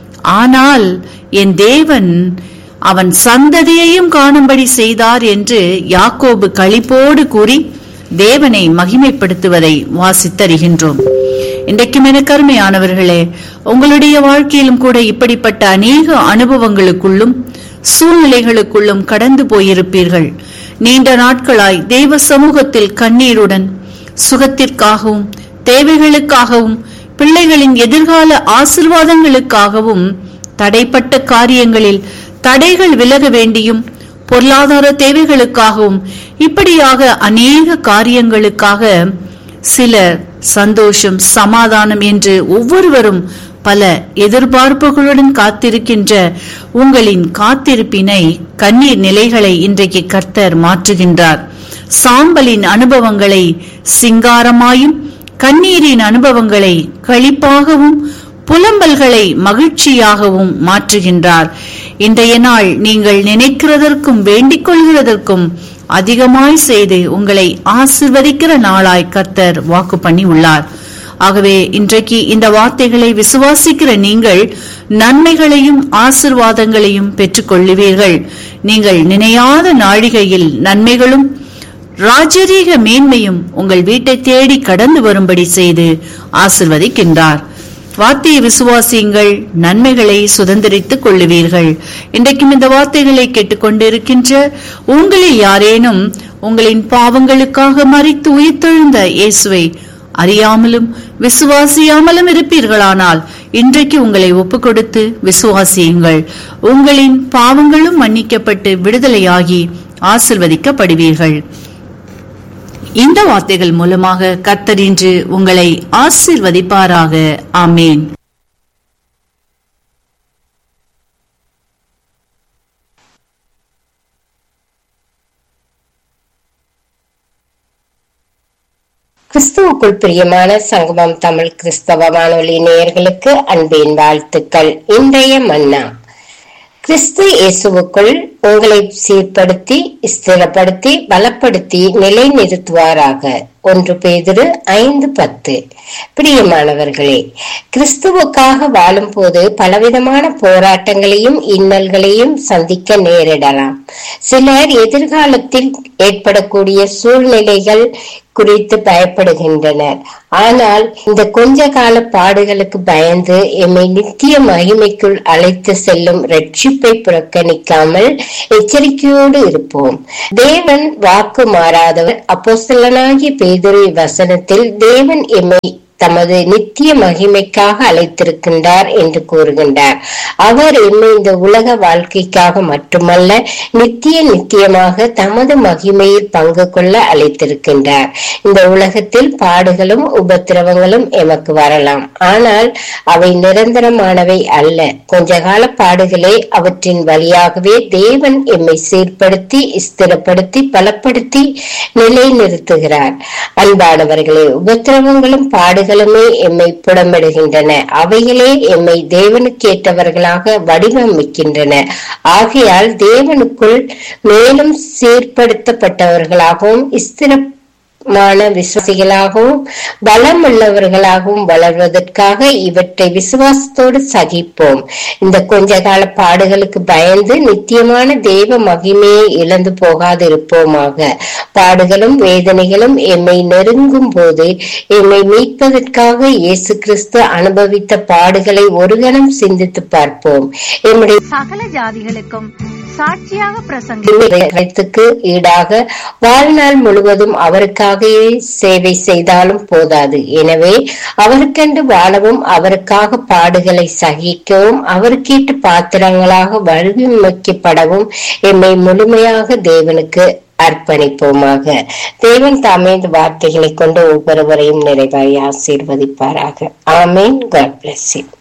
Speaker 9: ஆனால் என் தேவன் அவன் சந்ததியையும் காணும்படி செய்தார் என்று யாக்கோபு களிப்போடு கூறி தேவனை மகிமைப்படுத்துவதை வாசித்தறிகின்றோம் இன்றைக்கும் எனக்கு அருமையானவர்களே உங்களுடைய வாழ்க்கையிலும் கூட இப்படிப்பட்ட அநேக அனுபவங்களுக்குள்ளும் சூழ்நிலைகளுக்குள்ளும் கடந்து போயிருப்பீர்கள் நீண்ட நாட்களாய் தெய்வ சமூகத்தில் கண்ணீருடன் சுகத்திற்காகவும் தேவைகளுக்காகவும் பிள்ளைகளின் எதிர்கால ஆசிர்வாதங்களுக்காகவும் தடைப்பட்ட காரியங்களில் தடைகள் விலக வேண்டியும் பொருளாதார தேவைகளுக்காகவும் இப்படியாக அநேக காரியங்களுக்காக சிலர் சந்தோஷம் சமாதானம் என்று ஒவ்வொருவரும் பல எதிர்பார்ப்புகளுடன் காத்திருக்கின்ற உங்களின் காத்திருப்பினை கண்ணீர் நிலைகளை இன்றைக்கு கர்த்தர் மாற்றுகின்றார் சாம்பலின் அனுபவங்களை சிங்காரமாயும் கண்ணீரின் அனுபவங்களை களிப்பாகவும் புலம்பல்களை மகிழ்ச்சியாகவும் மாற்றுகின்றார் இன்றைய நாள் நீங்கள் நினைக்கிறதற்கும் வேண்டிக் கொள்கிறதற்கும் அதிகமாய் செய்து உங்களை ஆசிர்வதிக்கிற நாளாய் கர்த்தர் வாக்கு பண்ணி உள்ளார் ஆகவே இன்றைக்கு இந்த வார்த்தைகளை விசுவாசிக்கிற நீங்கள் நன்மைகளையும் ஆசிர்வாதங்களையும் பெற்றுக் கொள்ளுவீர்கள் நீங்கள் நினையாத நாழிகையில் நன்மைகளும் ராஜரீக மேன்மையும் உங்கள் வீட்டை தேடி கடந்து வரும்படி செய்து ஆசிர்வதிக்கின்றார் வார்த்தையை விசுவாசியுங்கள் நன்மைகளை சுதந்திரித்துக் கொள்ளுவீர்கள் இன்றைக்கும் இந்த வார்த்தைகளை கேட்டுக்கொண்டிருக்கின்ற உங்களில் யாரேனும் உங்களின் பாவங்களுக்காக மறித்து உயிர்த்தெழுந்த இயேசுவை அறியாமலும் விசுவாசியாமலும் இருப்பீர்களானால் இன்றைக்கு உங்களை ஒப்புக் கொடுத்து விசுவாசியுங்கள் உங்களின் பாவங்களும் மன்னிக்கப்பட்டு விடுதலையாகி ஆசிர்வதிக்கப்படுவீர்கள் இந்த வார்த்தைகள் மூலமாக கர்த்தர் இன்று உங்களை ஆசிர்வதிப்பாராக ஆமேன்
Speaker 10: கிறிஸ்துவுக்குள் பிரியமான சங்கமம் தமிழ் கிறிஸ்தவ வானொலி நேயர்களுக்கு அன்பின் வாழ்த்துக்கள் இன்றைய மன்னா கிறிஸ்து இயேசுவுக்குள் உங்களை சீர்படுத்தி ஸ்திரப்படுத்தி பலப்படுத்தி நிலைநிறுத்துவாராக ஒன்று பேதிரு ஐந்து பத்து பிரியமானவர்களே கிறிஸ்துவுக்காக வாழும் போது பலவிதமான போராட்டங்களையும் இன்னல்களையும் சந்திக்க நேரிடலாம் சிலர் எதிர்காலத்தில் ஏற்படக்கூடிய சூழ்நிலைகள் குறித்து பயப்படுகின்றனர் ஆனால் இந்த கொஞ்ச கால பாடுகளுக்கு பயந்து எம்மை நித்திய மகிமைக்குள் அழைத்து செல்லும் ரட்சிப்பை புறக்கணிக்காமல் எச்சரிக்கையோடு இருப்போம் தேவன் வாக்கு மாறாதவர் அப்போஸ்தலனாகிய பேதுரு வசனத்தில் தேவன் எம்மை தமது நித்திய மகிமைக்காக அழைத்திருக்கின்றார் என்று கூறுகின்றார் அவர் எம்மை இந்த உலக வாழ்க்கைக்காக மட்டுமல்ல நித்திய நித்தியமாக தமது மகிமையில் பங்கு கொள்ள அழைத்திருக்கின்றார் இந்த உலகத்தில் பாடுகளும் உபத்திரவங்களும் எமக்கு வரலாம் ஆனால் அவை நிரந்தரமானவை அல்ல கொஞ்ச கால பாடுகளே அவற்றின் வழியாகவே தேவன் எம்மை சீர்படுத்தி ஸ்திரப்படுத்தி பலப்படுத்தி நிலைநிறுத்துகிறார் அன்பானவர்களே உபத்திரவங்களும் பாடுகளுமே எம்மை புடமிடுகின்றன அவைகளே எம்மை தேவனுக்கேற்றவர்களாக வடிவமைக்கின்றன ஆகையால் தேவனுக்குள் மேலும் சீர்படுத்தப்பட்டவர்களாகவும் ஸ்திர மான விசுவாசிகளாகவும் பலம் உள்ளவர்களாகவும் வளர்வதற்காக இவற்றை விசுவாசத்தோடு சகிப்போம் இந்த கொஞ்ச கால பாடுகளுக்கு பயந்து நித்தியமான தெய்வ மகிமையை இழந்து போகாது இருப்போமாக பாடுகளும் வேதனைகளும் எம்மை நெருங்கும் போது எம்மை மீட்பதற்காக இயேசு கிறிஸ்து அனுபவித்த பாடுகளை ஒரு கணம் சிந்தித்து பார்ப்போம் எம்முடைய
Speaker 11: சகல ஜாதிகளுக்கும் சாட்சியாக பிரசங்கி
Speaker 10: பிரசங்கத்துக்கு ஈடாக வாழ்நாள் முழுவதும் அவருக்காகவே சேவை செய்தாலும் போதாது எனவே அவருக்கென்று வாழவும் அவருக்காக பாடுகளை சகிக்கவும் அவருக்கேற்ற பாத்திரங்களாக வடிவமைக்கப்படவும் எம்மை முழுமையாக தேவனுக்கு அர்ப்பணிப்போமாக தேவன் தாமே இந்த வார்த்தைகளை கொண்டு ஒவ்வொருவரையும் நிறைவாய் ஆசீர்வதிப்பாராக ஆமேன் காட் பிளஸ் யூ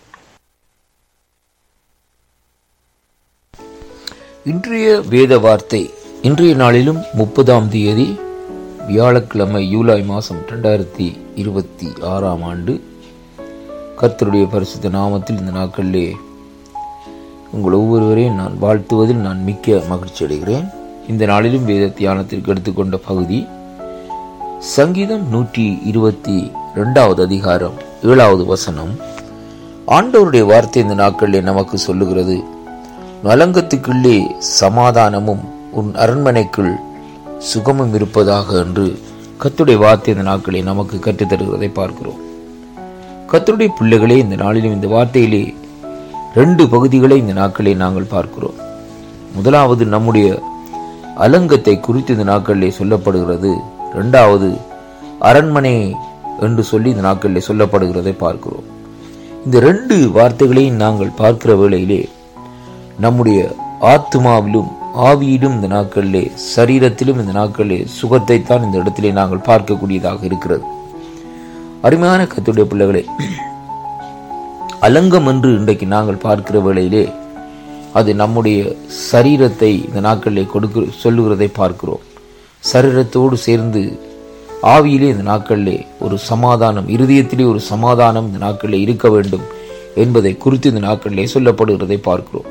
Speaker 12: இன்றைய வேத வார்த்தை இன்றைய நாளிலும் முப்பதாம் தேதி வியாழக்கிழமை ஜூலை மாதம் ரெண்டாயிரத்தி இருபத்தி ஆறாம் ஆண்டு கர்த்தருடைய பரிசுத்த நாமத்தில் இந்த நாட்களிலே உங்கள் ஒவ்வொருவரையும் நான் வாழ்த்துவதில் நான் மிக்க மகிழ்ச்சி அடைகிறேன் இந்த நாளிலும் வேத தியானத்திற்கு எடுத்துக்கொண்ட பகுதி சங்கீதம் நூற்றி இருபத்தி ரெண்டாவது அதிகாரம் ஏழாவது வசனம் ஆண்டவருடைய வார்த்தை இந்த நாட்களிலே நமக்கு சொல்லுகிறது நலங்கத்துக்குள்ளே சமாதானமும் உன் அரண்மனைக்குள் சுகமும் இருப்பதாக என்று கத்துடைய வார்த்தை இந்த நாட்களை நமக்கு கற்றுத்தருகிறதை பார்க்கிறோம் கத்தருடைய பிள்ளைகளே இந்த நாளிலும் இந்த வார்த்தையிலே ரெண்டு பகுதிகளை இந்த நாட்களை நாங்கள் பார்க்கிறோம் முதலாவது நம்முடைய அலங்கத்தை குறித்து இந்த நாட்களிலே சொல்லப்படுகிறது இரண்டாவது அரண்மனை என்று சொல்லி இந்த நாட்களிலே சொல்லப்படுகிறதை பார்க்கிறோம் இந்த ரெண்டு வார்த்தைகளையும் நாங்கள் பார்க்கிற வேளையிலே நம்முடைய ஆத்மாவிலும் ஆவியிலும் இந்த நாட்களிலே சரீரத்திலும் இந்த நாட்களிலே சுகத்தை தான் இந்த இடத்திலே நாங்கள் பார்க்கக்கூடியதாக இருக்கிறது அருமையான கத்துடைய பிள்ளைகளே அலங்கம் என்று இன்றைக்கு நாங்கள் பார்க்கிற வேளையிலே அது நம்முடைய சரீரத்தை இந்த நாட்களிலே கொடுக்க சொல்லுகிறதை பார்க்கிறோம் சரீரத்தோடு சேர்ந்து ஆவியிலே இந்த நாட்களிலே ஒரு சமாதானம் இருதயத்திலே ஒரு சமாதானம் இந்த நாட்களிலே இருக்க வேண்டும் என்பதை குறித்து இந்த நாட்களிலே சொல்லப்படுகிறதை பார்க்கிறோம்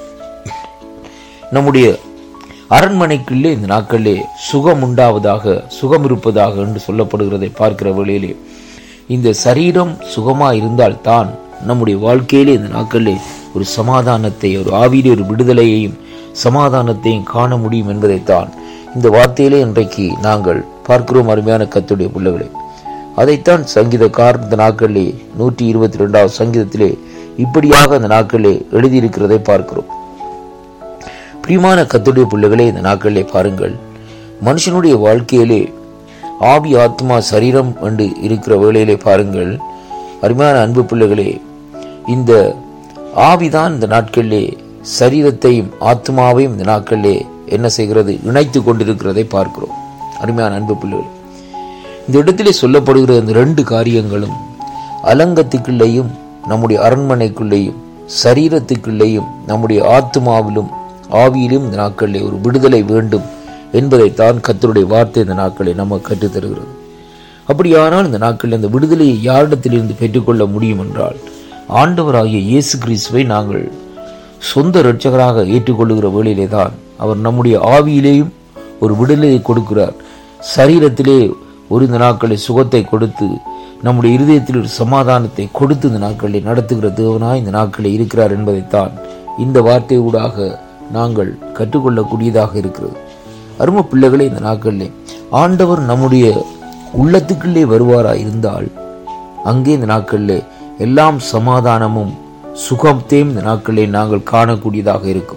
Speaker 12: நம்முடைய அரண்மனைக்குள்ளே இந்த நாட்களிலே சுகம் உண்டாவதாக சுகம் இருப்பதாக என்று சொல்லப்படுகிறதை பார்க்கிற வேளையிலே இந்த சரீரம் சுகமா இருந்தால் தான் நம்முடைய வாழ்க்கையிலே இந்த நாட்களிலே ஒரு சமாதானத்தை ஒரு ஆவியிலே ஒரு விடுதலையையும் சமாதானத்தையும் காண முடியும் என்பதைத்தான் இந்த வார்த்தையிலே இன்றைக்கு நாங்கள் பார்க்கிறோம் அருமையான கத்துடைய பிள்ளைகளே அதைத்தான் சங்கீதக்கார் இந்த நாட்களிலே நூற்றி இருபத்தி ரெண்டாவது சங்கீதத்திலே இப்படியாக அந்த நாட்களிலே எழுதியிருக்கிறதை பார்க்கிறோம் பிரியமான கத்துடைய பிள்ளைகளே இந்த நாட்களிலே பாருங்கள் மனுஷனுடைய வாழ்க்கையிலே ஆவி ஆத்மா சரீரம் என்று இருக்கிற வேளையிலே பாருங்கள் அருமையான அன்பு பிள்ளைகளே இந்த ஆவிதான் இந்த நாட்களிலே சரீரத்தையும் ஆத்மாவையும் இந்த நாட்களிலே என்ன செய்கிறது இணைத்து கொண்டிருக்கிறதை பார்க்கிறோம் அருமையான அன்பு பிள்ளைகள் இந்த இடத்திலே சொல்லப்படுகிற இந்த ரெண்டு காரியங்களும் அலங்கத்துக்குள்ளேயும் நம்முடைய அரண்மனைக்குள்ளேயும் சரீரத்துக்குள்ளேயும் நம்முடைய ஆத்மாவிலும் ஆவியிலும் இந்த நாட்களிலே ஒரு விடுதலை வேண்டும் என்பதைத்தான் கத்தருடைய வார்த்தை இந்த நாட்களை நமக்கு கற்றுத்தருகிறது அப்படியானால் இந்த நாட்களில் அந்த விடுதலையை யாரிடத்திலிருந்து பெற்றுக்கொள்ள முடியும் என்றால் ஆண்டவராகிய இயேசு கிறிஸ்துவை நாங்கள் சொந்த இரட்சகராக ஏற்றுக்கொள்ளுகிற வேளையிலே தான் அவர் நம்முடைய ஆவியிலேயும் ஒரு விடுதலையை கொடுக்கிறார் சரீரத்திலே ஒரு இந்த நாட்களை சுகத்தை கொடுத்து நம்முடைய இருதயத்தில் ஒரு சமாதானத்தை கொடுத்து இந்த நாட்களை நடத்துகிற தேவனாய் இந்த நாட்களை இருக்கிறார் என்பதைத்தான் இந்த வார்த்தை ஊடாக நாங்கள் கற்றுக்கொள்ளக்கூடியதாக இருக்கிறது அரும பிள்ளைகளே இந்த நாட்களிலே ஆண்டவர் நம்முடைய உள்ளத்துக்குள்ளே வருவாராய் இருந்தால் அங்கே இந்த நாட்களிலே எல்லாம் சமாதானமும் சுகத்தையும் இந்த நாட்களிலே நாங்கள் காணக்கூடியதாக இருக்கும்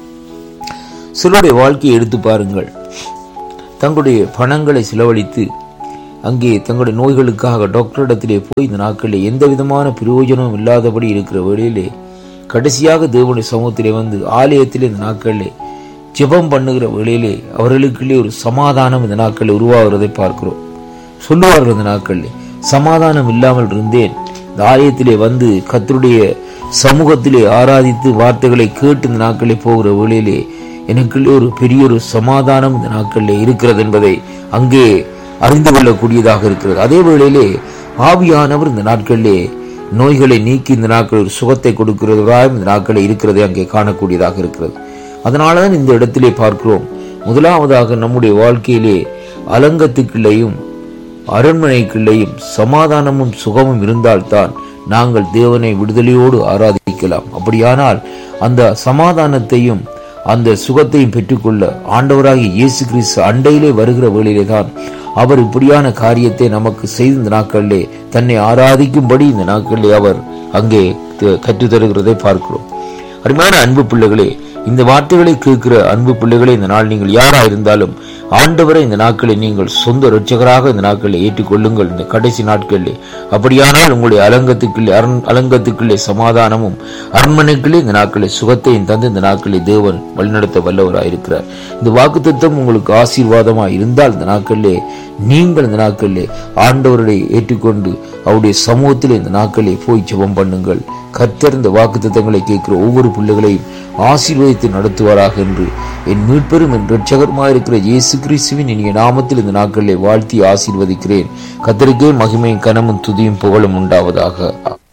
Speaker 12: சிலருடைய வாழ்க்கையை எடுத்து பாருங்கள் தங்களுடைய பணங்களை செலவழித்து அங்கே தங்களுடைய நோய்களுக்காக டாக்டரிடத்திலே போய் இந்த நாட்களில் எந்த விதமான பிரயோஜனமும் இல்லாதபடி இருக்கிற வேளையிலே கடைசியாக தேவனுடைய சமூகத்திலே வந்து ஆலயத்திலே இந்த நாட்களிலே ஜெபம் பண்ணுகிற வேளையிலே அவர்களுக்குள்ளே ஒரு சமாதானம் இந்த நாட்களில் உருவாகிறதை பார்க்கிறோம் சொல்லுவார்கள் இந்த நாட்களில் சமாதானம் இல்லாமல் இருந்தேன் இந்த ஆலயத்திலே வந்து கத்தருடைய சமூகத்திலே ஆராதித்து வார்த்தைகளை கேட்டு இந்த நாட்களிலே போகிற வேளையிலே எனக்குள்ளே ஒரு பெரிய ஒரு சமாதானம் இந்த நாட்களிலே இருக்கிறது என்பதை அங்கே அறிந்து கொள்ளக்கூடியதாக இருக்கிறது அதே வேளையிலே ஆவியானவர் இந்த நாட்களிலே நோய்களை நீக்கி இந்த நாட்கள் ஒரு சுகத்தை கொடுக்கிறவராய் இந்த நாட்களை இருக்கிறதை அங்கே காணக்கூடியதாக இருக்கிறது அதனாலதான் இந்த இடத்திலே பார்க்கிறோம் முதலாவதாக நம்முடைய வாழ்க்கையிலே அலங்கத்துக்குள்ளேயும் அரண்மனைக்குள்ளேயும் சமாதானமும் சுகமும் இருந்தால்தான் நாங்கள் தேவனை விடுதலையோடு ஆராதிக்கலாம் அப்படியானால் அந்த சமாதானத்தையும் அந்த சுகத்தையும் பெற்றுக்கொள்ள ஆண்டவராகிய இயேசு கிறிஸ்து அண்டையிலே வருகிற வேளையிலே தான் அவர் இப்படியான காரியத்தை நமக்கு செய்த இந்த நாட்களிலே தன்னை ஆராதிக்கும்படி இந்த நாட்களிலே அவர் அங்கே கற்றுத் தருகிறதை பார்க்கிறோம் அருமையான அன்பு பிள்ளைகளே இந்த வார்த்தைகளை கேட்கிற அன்பு பிள்ளைகளே இந்த நாள் நீங்கள் யாரா இருந்தாலும் ஆண்டவரை இந்த நாட்களை நீங்கள் சொந்த ரட்சகராக இந்த நாட்களை ஏற்றுக்கொள்ளுங்கள் இந்த கடைசி நாட்களிலே அப்படியானால் உங்களுடைய அலங்கத்துக்குள்ளே அரண் அலங்கத்துக்குள்ளே சமாதானமும் அரண்மனைக்குள்ளே இந்த நாட்களை சுகத்தையும் தந்து இந்த நாட்களை தேவன் வழிநடத்த வல்லவராயிருக்கிறார் இந்த வாக்குத்தத்தம் உங்களுக்கு ஆசீர்வாதமாக இருந்தால் இந்த நாட்களிலே நீங்கள் இந்த நாட்களிலே ஆண்டவரை ஏற்றுக்கொண்டு அவருடைய சமூகத்தில் இந்த நாட்களை போய் ஜெபம் பண்ணுங்கள் கர்த்தர் இந்த வாக்குத்தத்தங்களை கேட்கிற ஒவ்வொரு பிள்ளைகளையும் ஆசீர்வதித்து நடத்துவாராக என்று என் மீட்பெரும் என் ரட்சகருமாயிருக்கிற இயேசு கிறிஸ்துவின் இனிய நாமத்தில் இந்த நாட்களிலே வாழ்த்தி ஆசீர்வதிக்கிறேன் கத்தருக்கே மகிமையும் கனமும் துதியும் புகழும் உண்டாவதாக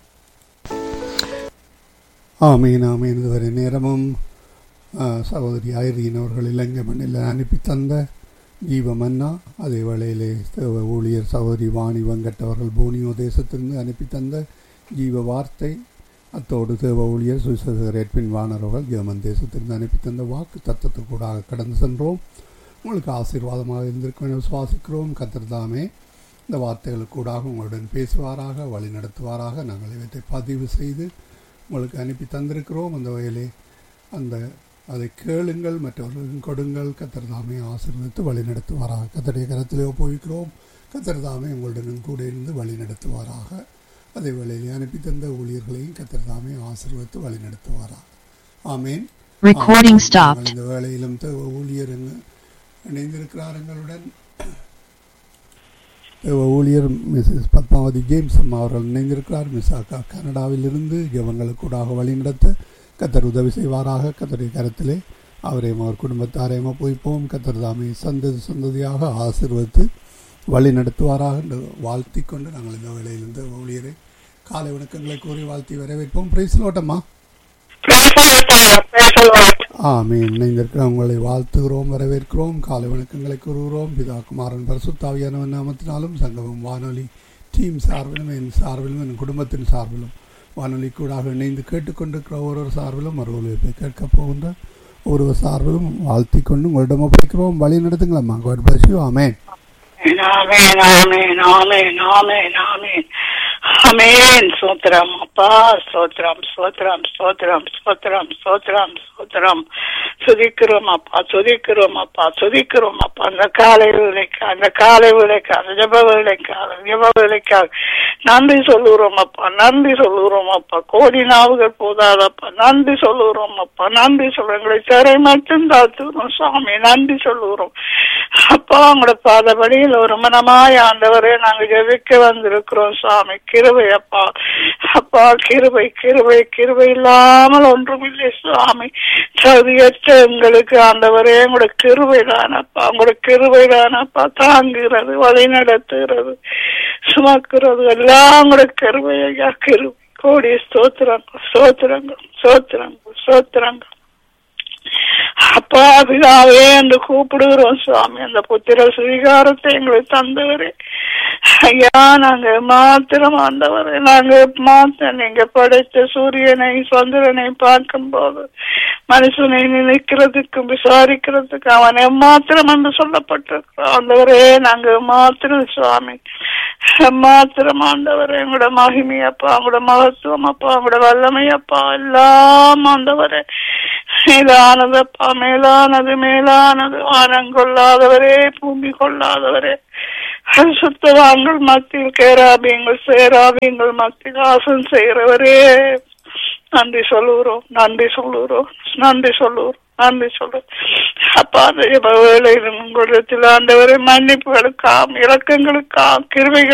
Speaker 7: ஆமீன் ஆமீன் இதுவரை நேரமும் ஆ, சகோதரி ஐரீன் அவர்கள் இலங்கை மண்ணில் அனுப்பி தந்த ஜீவ மன்னா அதே வேளையிலே தேவ ஊழியர் சகோதரி வாணி வெங்கட் அவர்கள் போனியோ தேசத்திலிருந்து அனுப்பி தந்த ஜீவ வார்த்தை அத்தோடு தேவ ஊழியர் சுவிசேஷகர் எட்வின் வாணர் அவர்கள் ஜெர்மன் தேசத்திலிருந்து அனுப்பி தந்த வாக்கு தத்துவத்துக்கூடாக கடந்து சென்றோம் உங்களுக்கு ஆசீர்வாதமாக இருந்திருக்கும் என விசுவாசிக்கிறோம் கத்தர் தாமே இந்த வார்த்தைகளுக்கூடாக உங்களுடன் பேசுவாராக வழி நடத்துவாராக நாங்கள் இவற்றை பதிவு செய்து உங்களுக்கு அனுப்பி தந்திருக்கிறோம் அந்த வகையிலே அந்த அதை கேளுங்கள் மற்றவர்களுக்கும் கொடுங்கள் கத்தர் தாமே ஆசீர்வதித்து வழி நடத்துவாராக கத்தருடைய கரத்திலே ஒப்புவிக்கிறோம் கத்தர் தாமே உங்களுடன் கூட இருந்து வழி நடத்துவாராக அதே வேளையிலே அனுப்பி தந்த ஊழியர்களையும் கத்தர் தாமே ஆசீர்வதித்து வழி நடத்துவாராக ஆமேன்
Speaker 8: Recording
Speaker 7: ஆமென்.
Speaker 8: stopped.
Speaker 7: நாங்கள் இந்த வேளையிலும் தேவ ஊழியர் என்ன இணைந்திருக்கிறார் எங்களுடன் தேவ ஊழியர் மிஸ்ஸஸ் பத்மாவதி ஜேம்ஸ் அம்மா அவர்கள் இணைந்திருக்கிறார் மிஸ் அக்கா கனடாவிலிருந்து ஜெபங்களுக்கூடாக வழிநடத்த கத்தர் உதவி செய்வாராக கத்தருடைய கரத்திலே அவரையும் அவர் குடும்பத்தாரையும் ஒப்புவிப்போம் கத்தர் தாமே சந்ததி சந்ததியாக ஆசீர்வதித்து வழி நடத்துவாராக என்று வாழ்த்தி கொண்டு நாங்கள் இந்த வேளையிலிருந்து ஊழியரை காலை வணக்கங்களை கூறி வாழ்த்தி வரவேற்போம் பிரைஸ் லோட்டம்மா ஆமீன் இணைந்திருக்கிற உங்களை வாழ்த்துகிறோம் வரவேற்கிறோம் காலை வணக்கங்களை கூறுகிறோம் பிதா குமாரன் பரிசுத்தாவியானவன் நாமத்தினாலும் சங்கமம் வானொலி டீம் சார்பிலும் என் சார்பிலும் என் குடும்பத்தின் சார்பிலும் வானொலி கூடாக இணைந்து கேட்டுக்கொண்டிருக்கிற ஒவ்வொரு சார்பிலும் மறுவலிப்பை கேட்க போகின்ற ஒவ்வொரு சார்பிலும் வாழ்த்தி கொண்டு உங்களிடம் ஒப்படைக்கிறோம் வழி நடத்துங்களம்மா God bless you. ஆமென்
Speaker 13: ஆமென் ஆமென் ஆமென் ஆமென் ஆமென் ஆமென் சோத்ரம் அப்பா சோத்ரம் சோத்ரம் சோத்ரம் சோத்ரம் சோத்ரம் சோத்ரம் சுதிக்கிறோம் அப்பா சுதிக்கிறோம் அப்பா சுதிக்கிறோம் அப்பா அந்த காலை வேலைக்கு அந்த காலை வேலைக்கு அந்த ஜப வேலைக்காக ஜப வேலைக்காக நன்றி சொல்லுகிறோம் அப்பா நன்றி சொல்லுகிறோம் அப்பா கோடி நாவுகள் போதாதப்பா நன்றி சொல்லுகிறோம் அப்பா நன்றி சொல்றோம் எங்களை சிறை மட்டும் தாத்துகிறோம் சுவாமி நன்றி சொல்லுகிறோம் அப்பா உங்களோட பாதபடியில் ஒரு மனமாய் ஆண்டவரே நாங்க ஜெபிக்க வந்திருக்கிறோம் சுவாமி கிருபை அப்பா அப்பா கிருபை கிருபை கிருபை இல்லாமல் ஒன்றுமில்லை சுவாமி தகுதியற்ற எங்களுக்கு ஆண்டவரே உங்களோட கிருபை தானப்பா உங்களோட கிருபை தானப்பா தாங்குகிறது வழி நடத்துகிறது சுமக்கிறது எல்லாம் உங்களோட கிருபை ஐயா கிருபை கோடி ஸ்தோத்திரங்கள் ஸ்தோத்திரங்கள் ஸ்தோத்திரங்கள் ஸ்தோத்திரங்கள் அப்பா பிதாவே என்று கூப்பிடுகிறோம் சுவாமி அந்த புத்திர சுவீகாரத்தை எங்களுக்கு தந்தவரே ஐயா நாங்க மாத்திரம் ஆண்டவரே நாங்க மாத்த நீங்க படைத்த சூரியனை சந்திரனை பார்க்கும் போது மனுஷனை நினைக்கிறதுக்கும் விசாரிக்கிறதுக்கு அவன் எம்மாத்திரம் என்று சொல்லப்பட்டிருக்கிறோம் ஆண்டவரே நாங்க மாத்திரம் சுவாமி மாத்திரம் ஆண்டவரே எங்களோட மகிமை அப்பா உங்களோட மகத்துவம் அப்பா உங்களோட வல்லமை அப்பா எல்லாம் ஆண்டவரே மேலானதப்பா மேலானது மேலானது வானம் கொள்ளாதவரே பூமி கொள்ளாதவரே சுத்தவான்கள் மத்தியில் கேராபியங்கள் சேராபியங்கள் மத்தியில் ஆசன் செய்கிறவரே நன்றி சொல்லுகிறோம் நன்றி சொல்லுகிறோம் நன்றி சொல்லுகிறோம் நன்றி சொல்றோம் அப்பா அந்த வேலையில் உங்களிடத்தில் ஆண்டவரை மன்னிப்புகளுக்காம் இறக்கங்களுக்காம் கிருவைகள்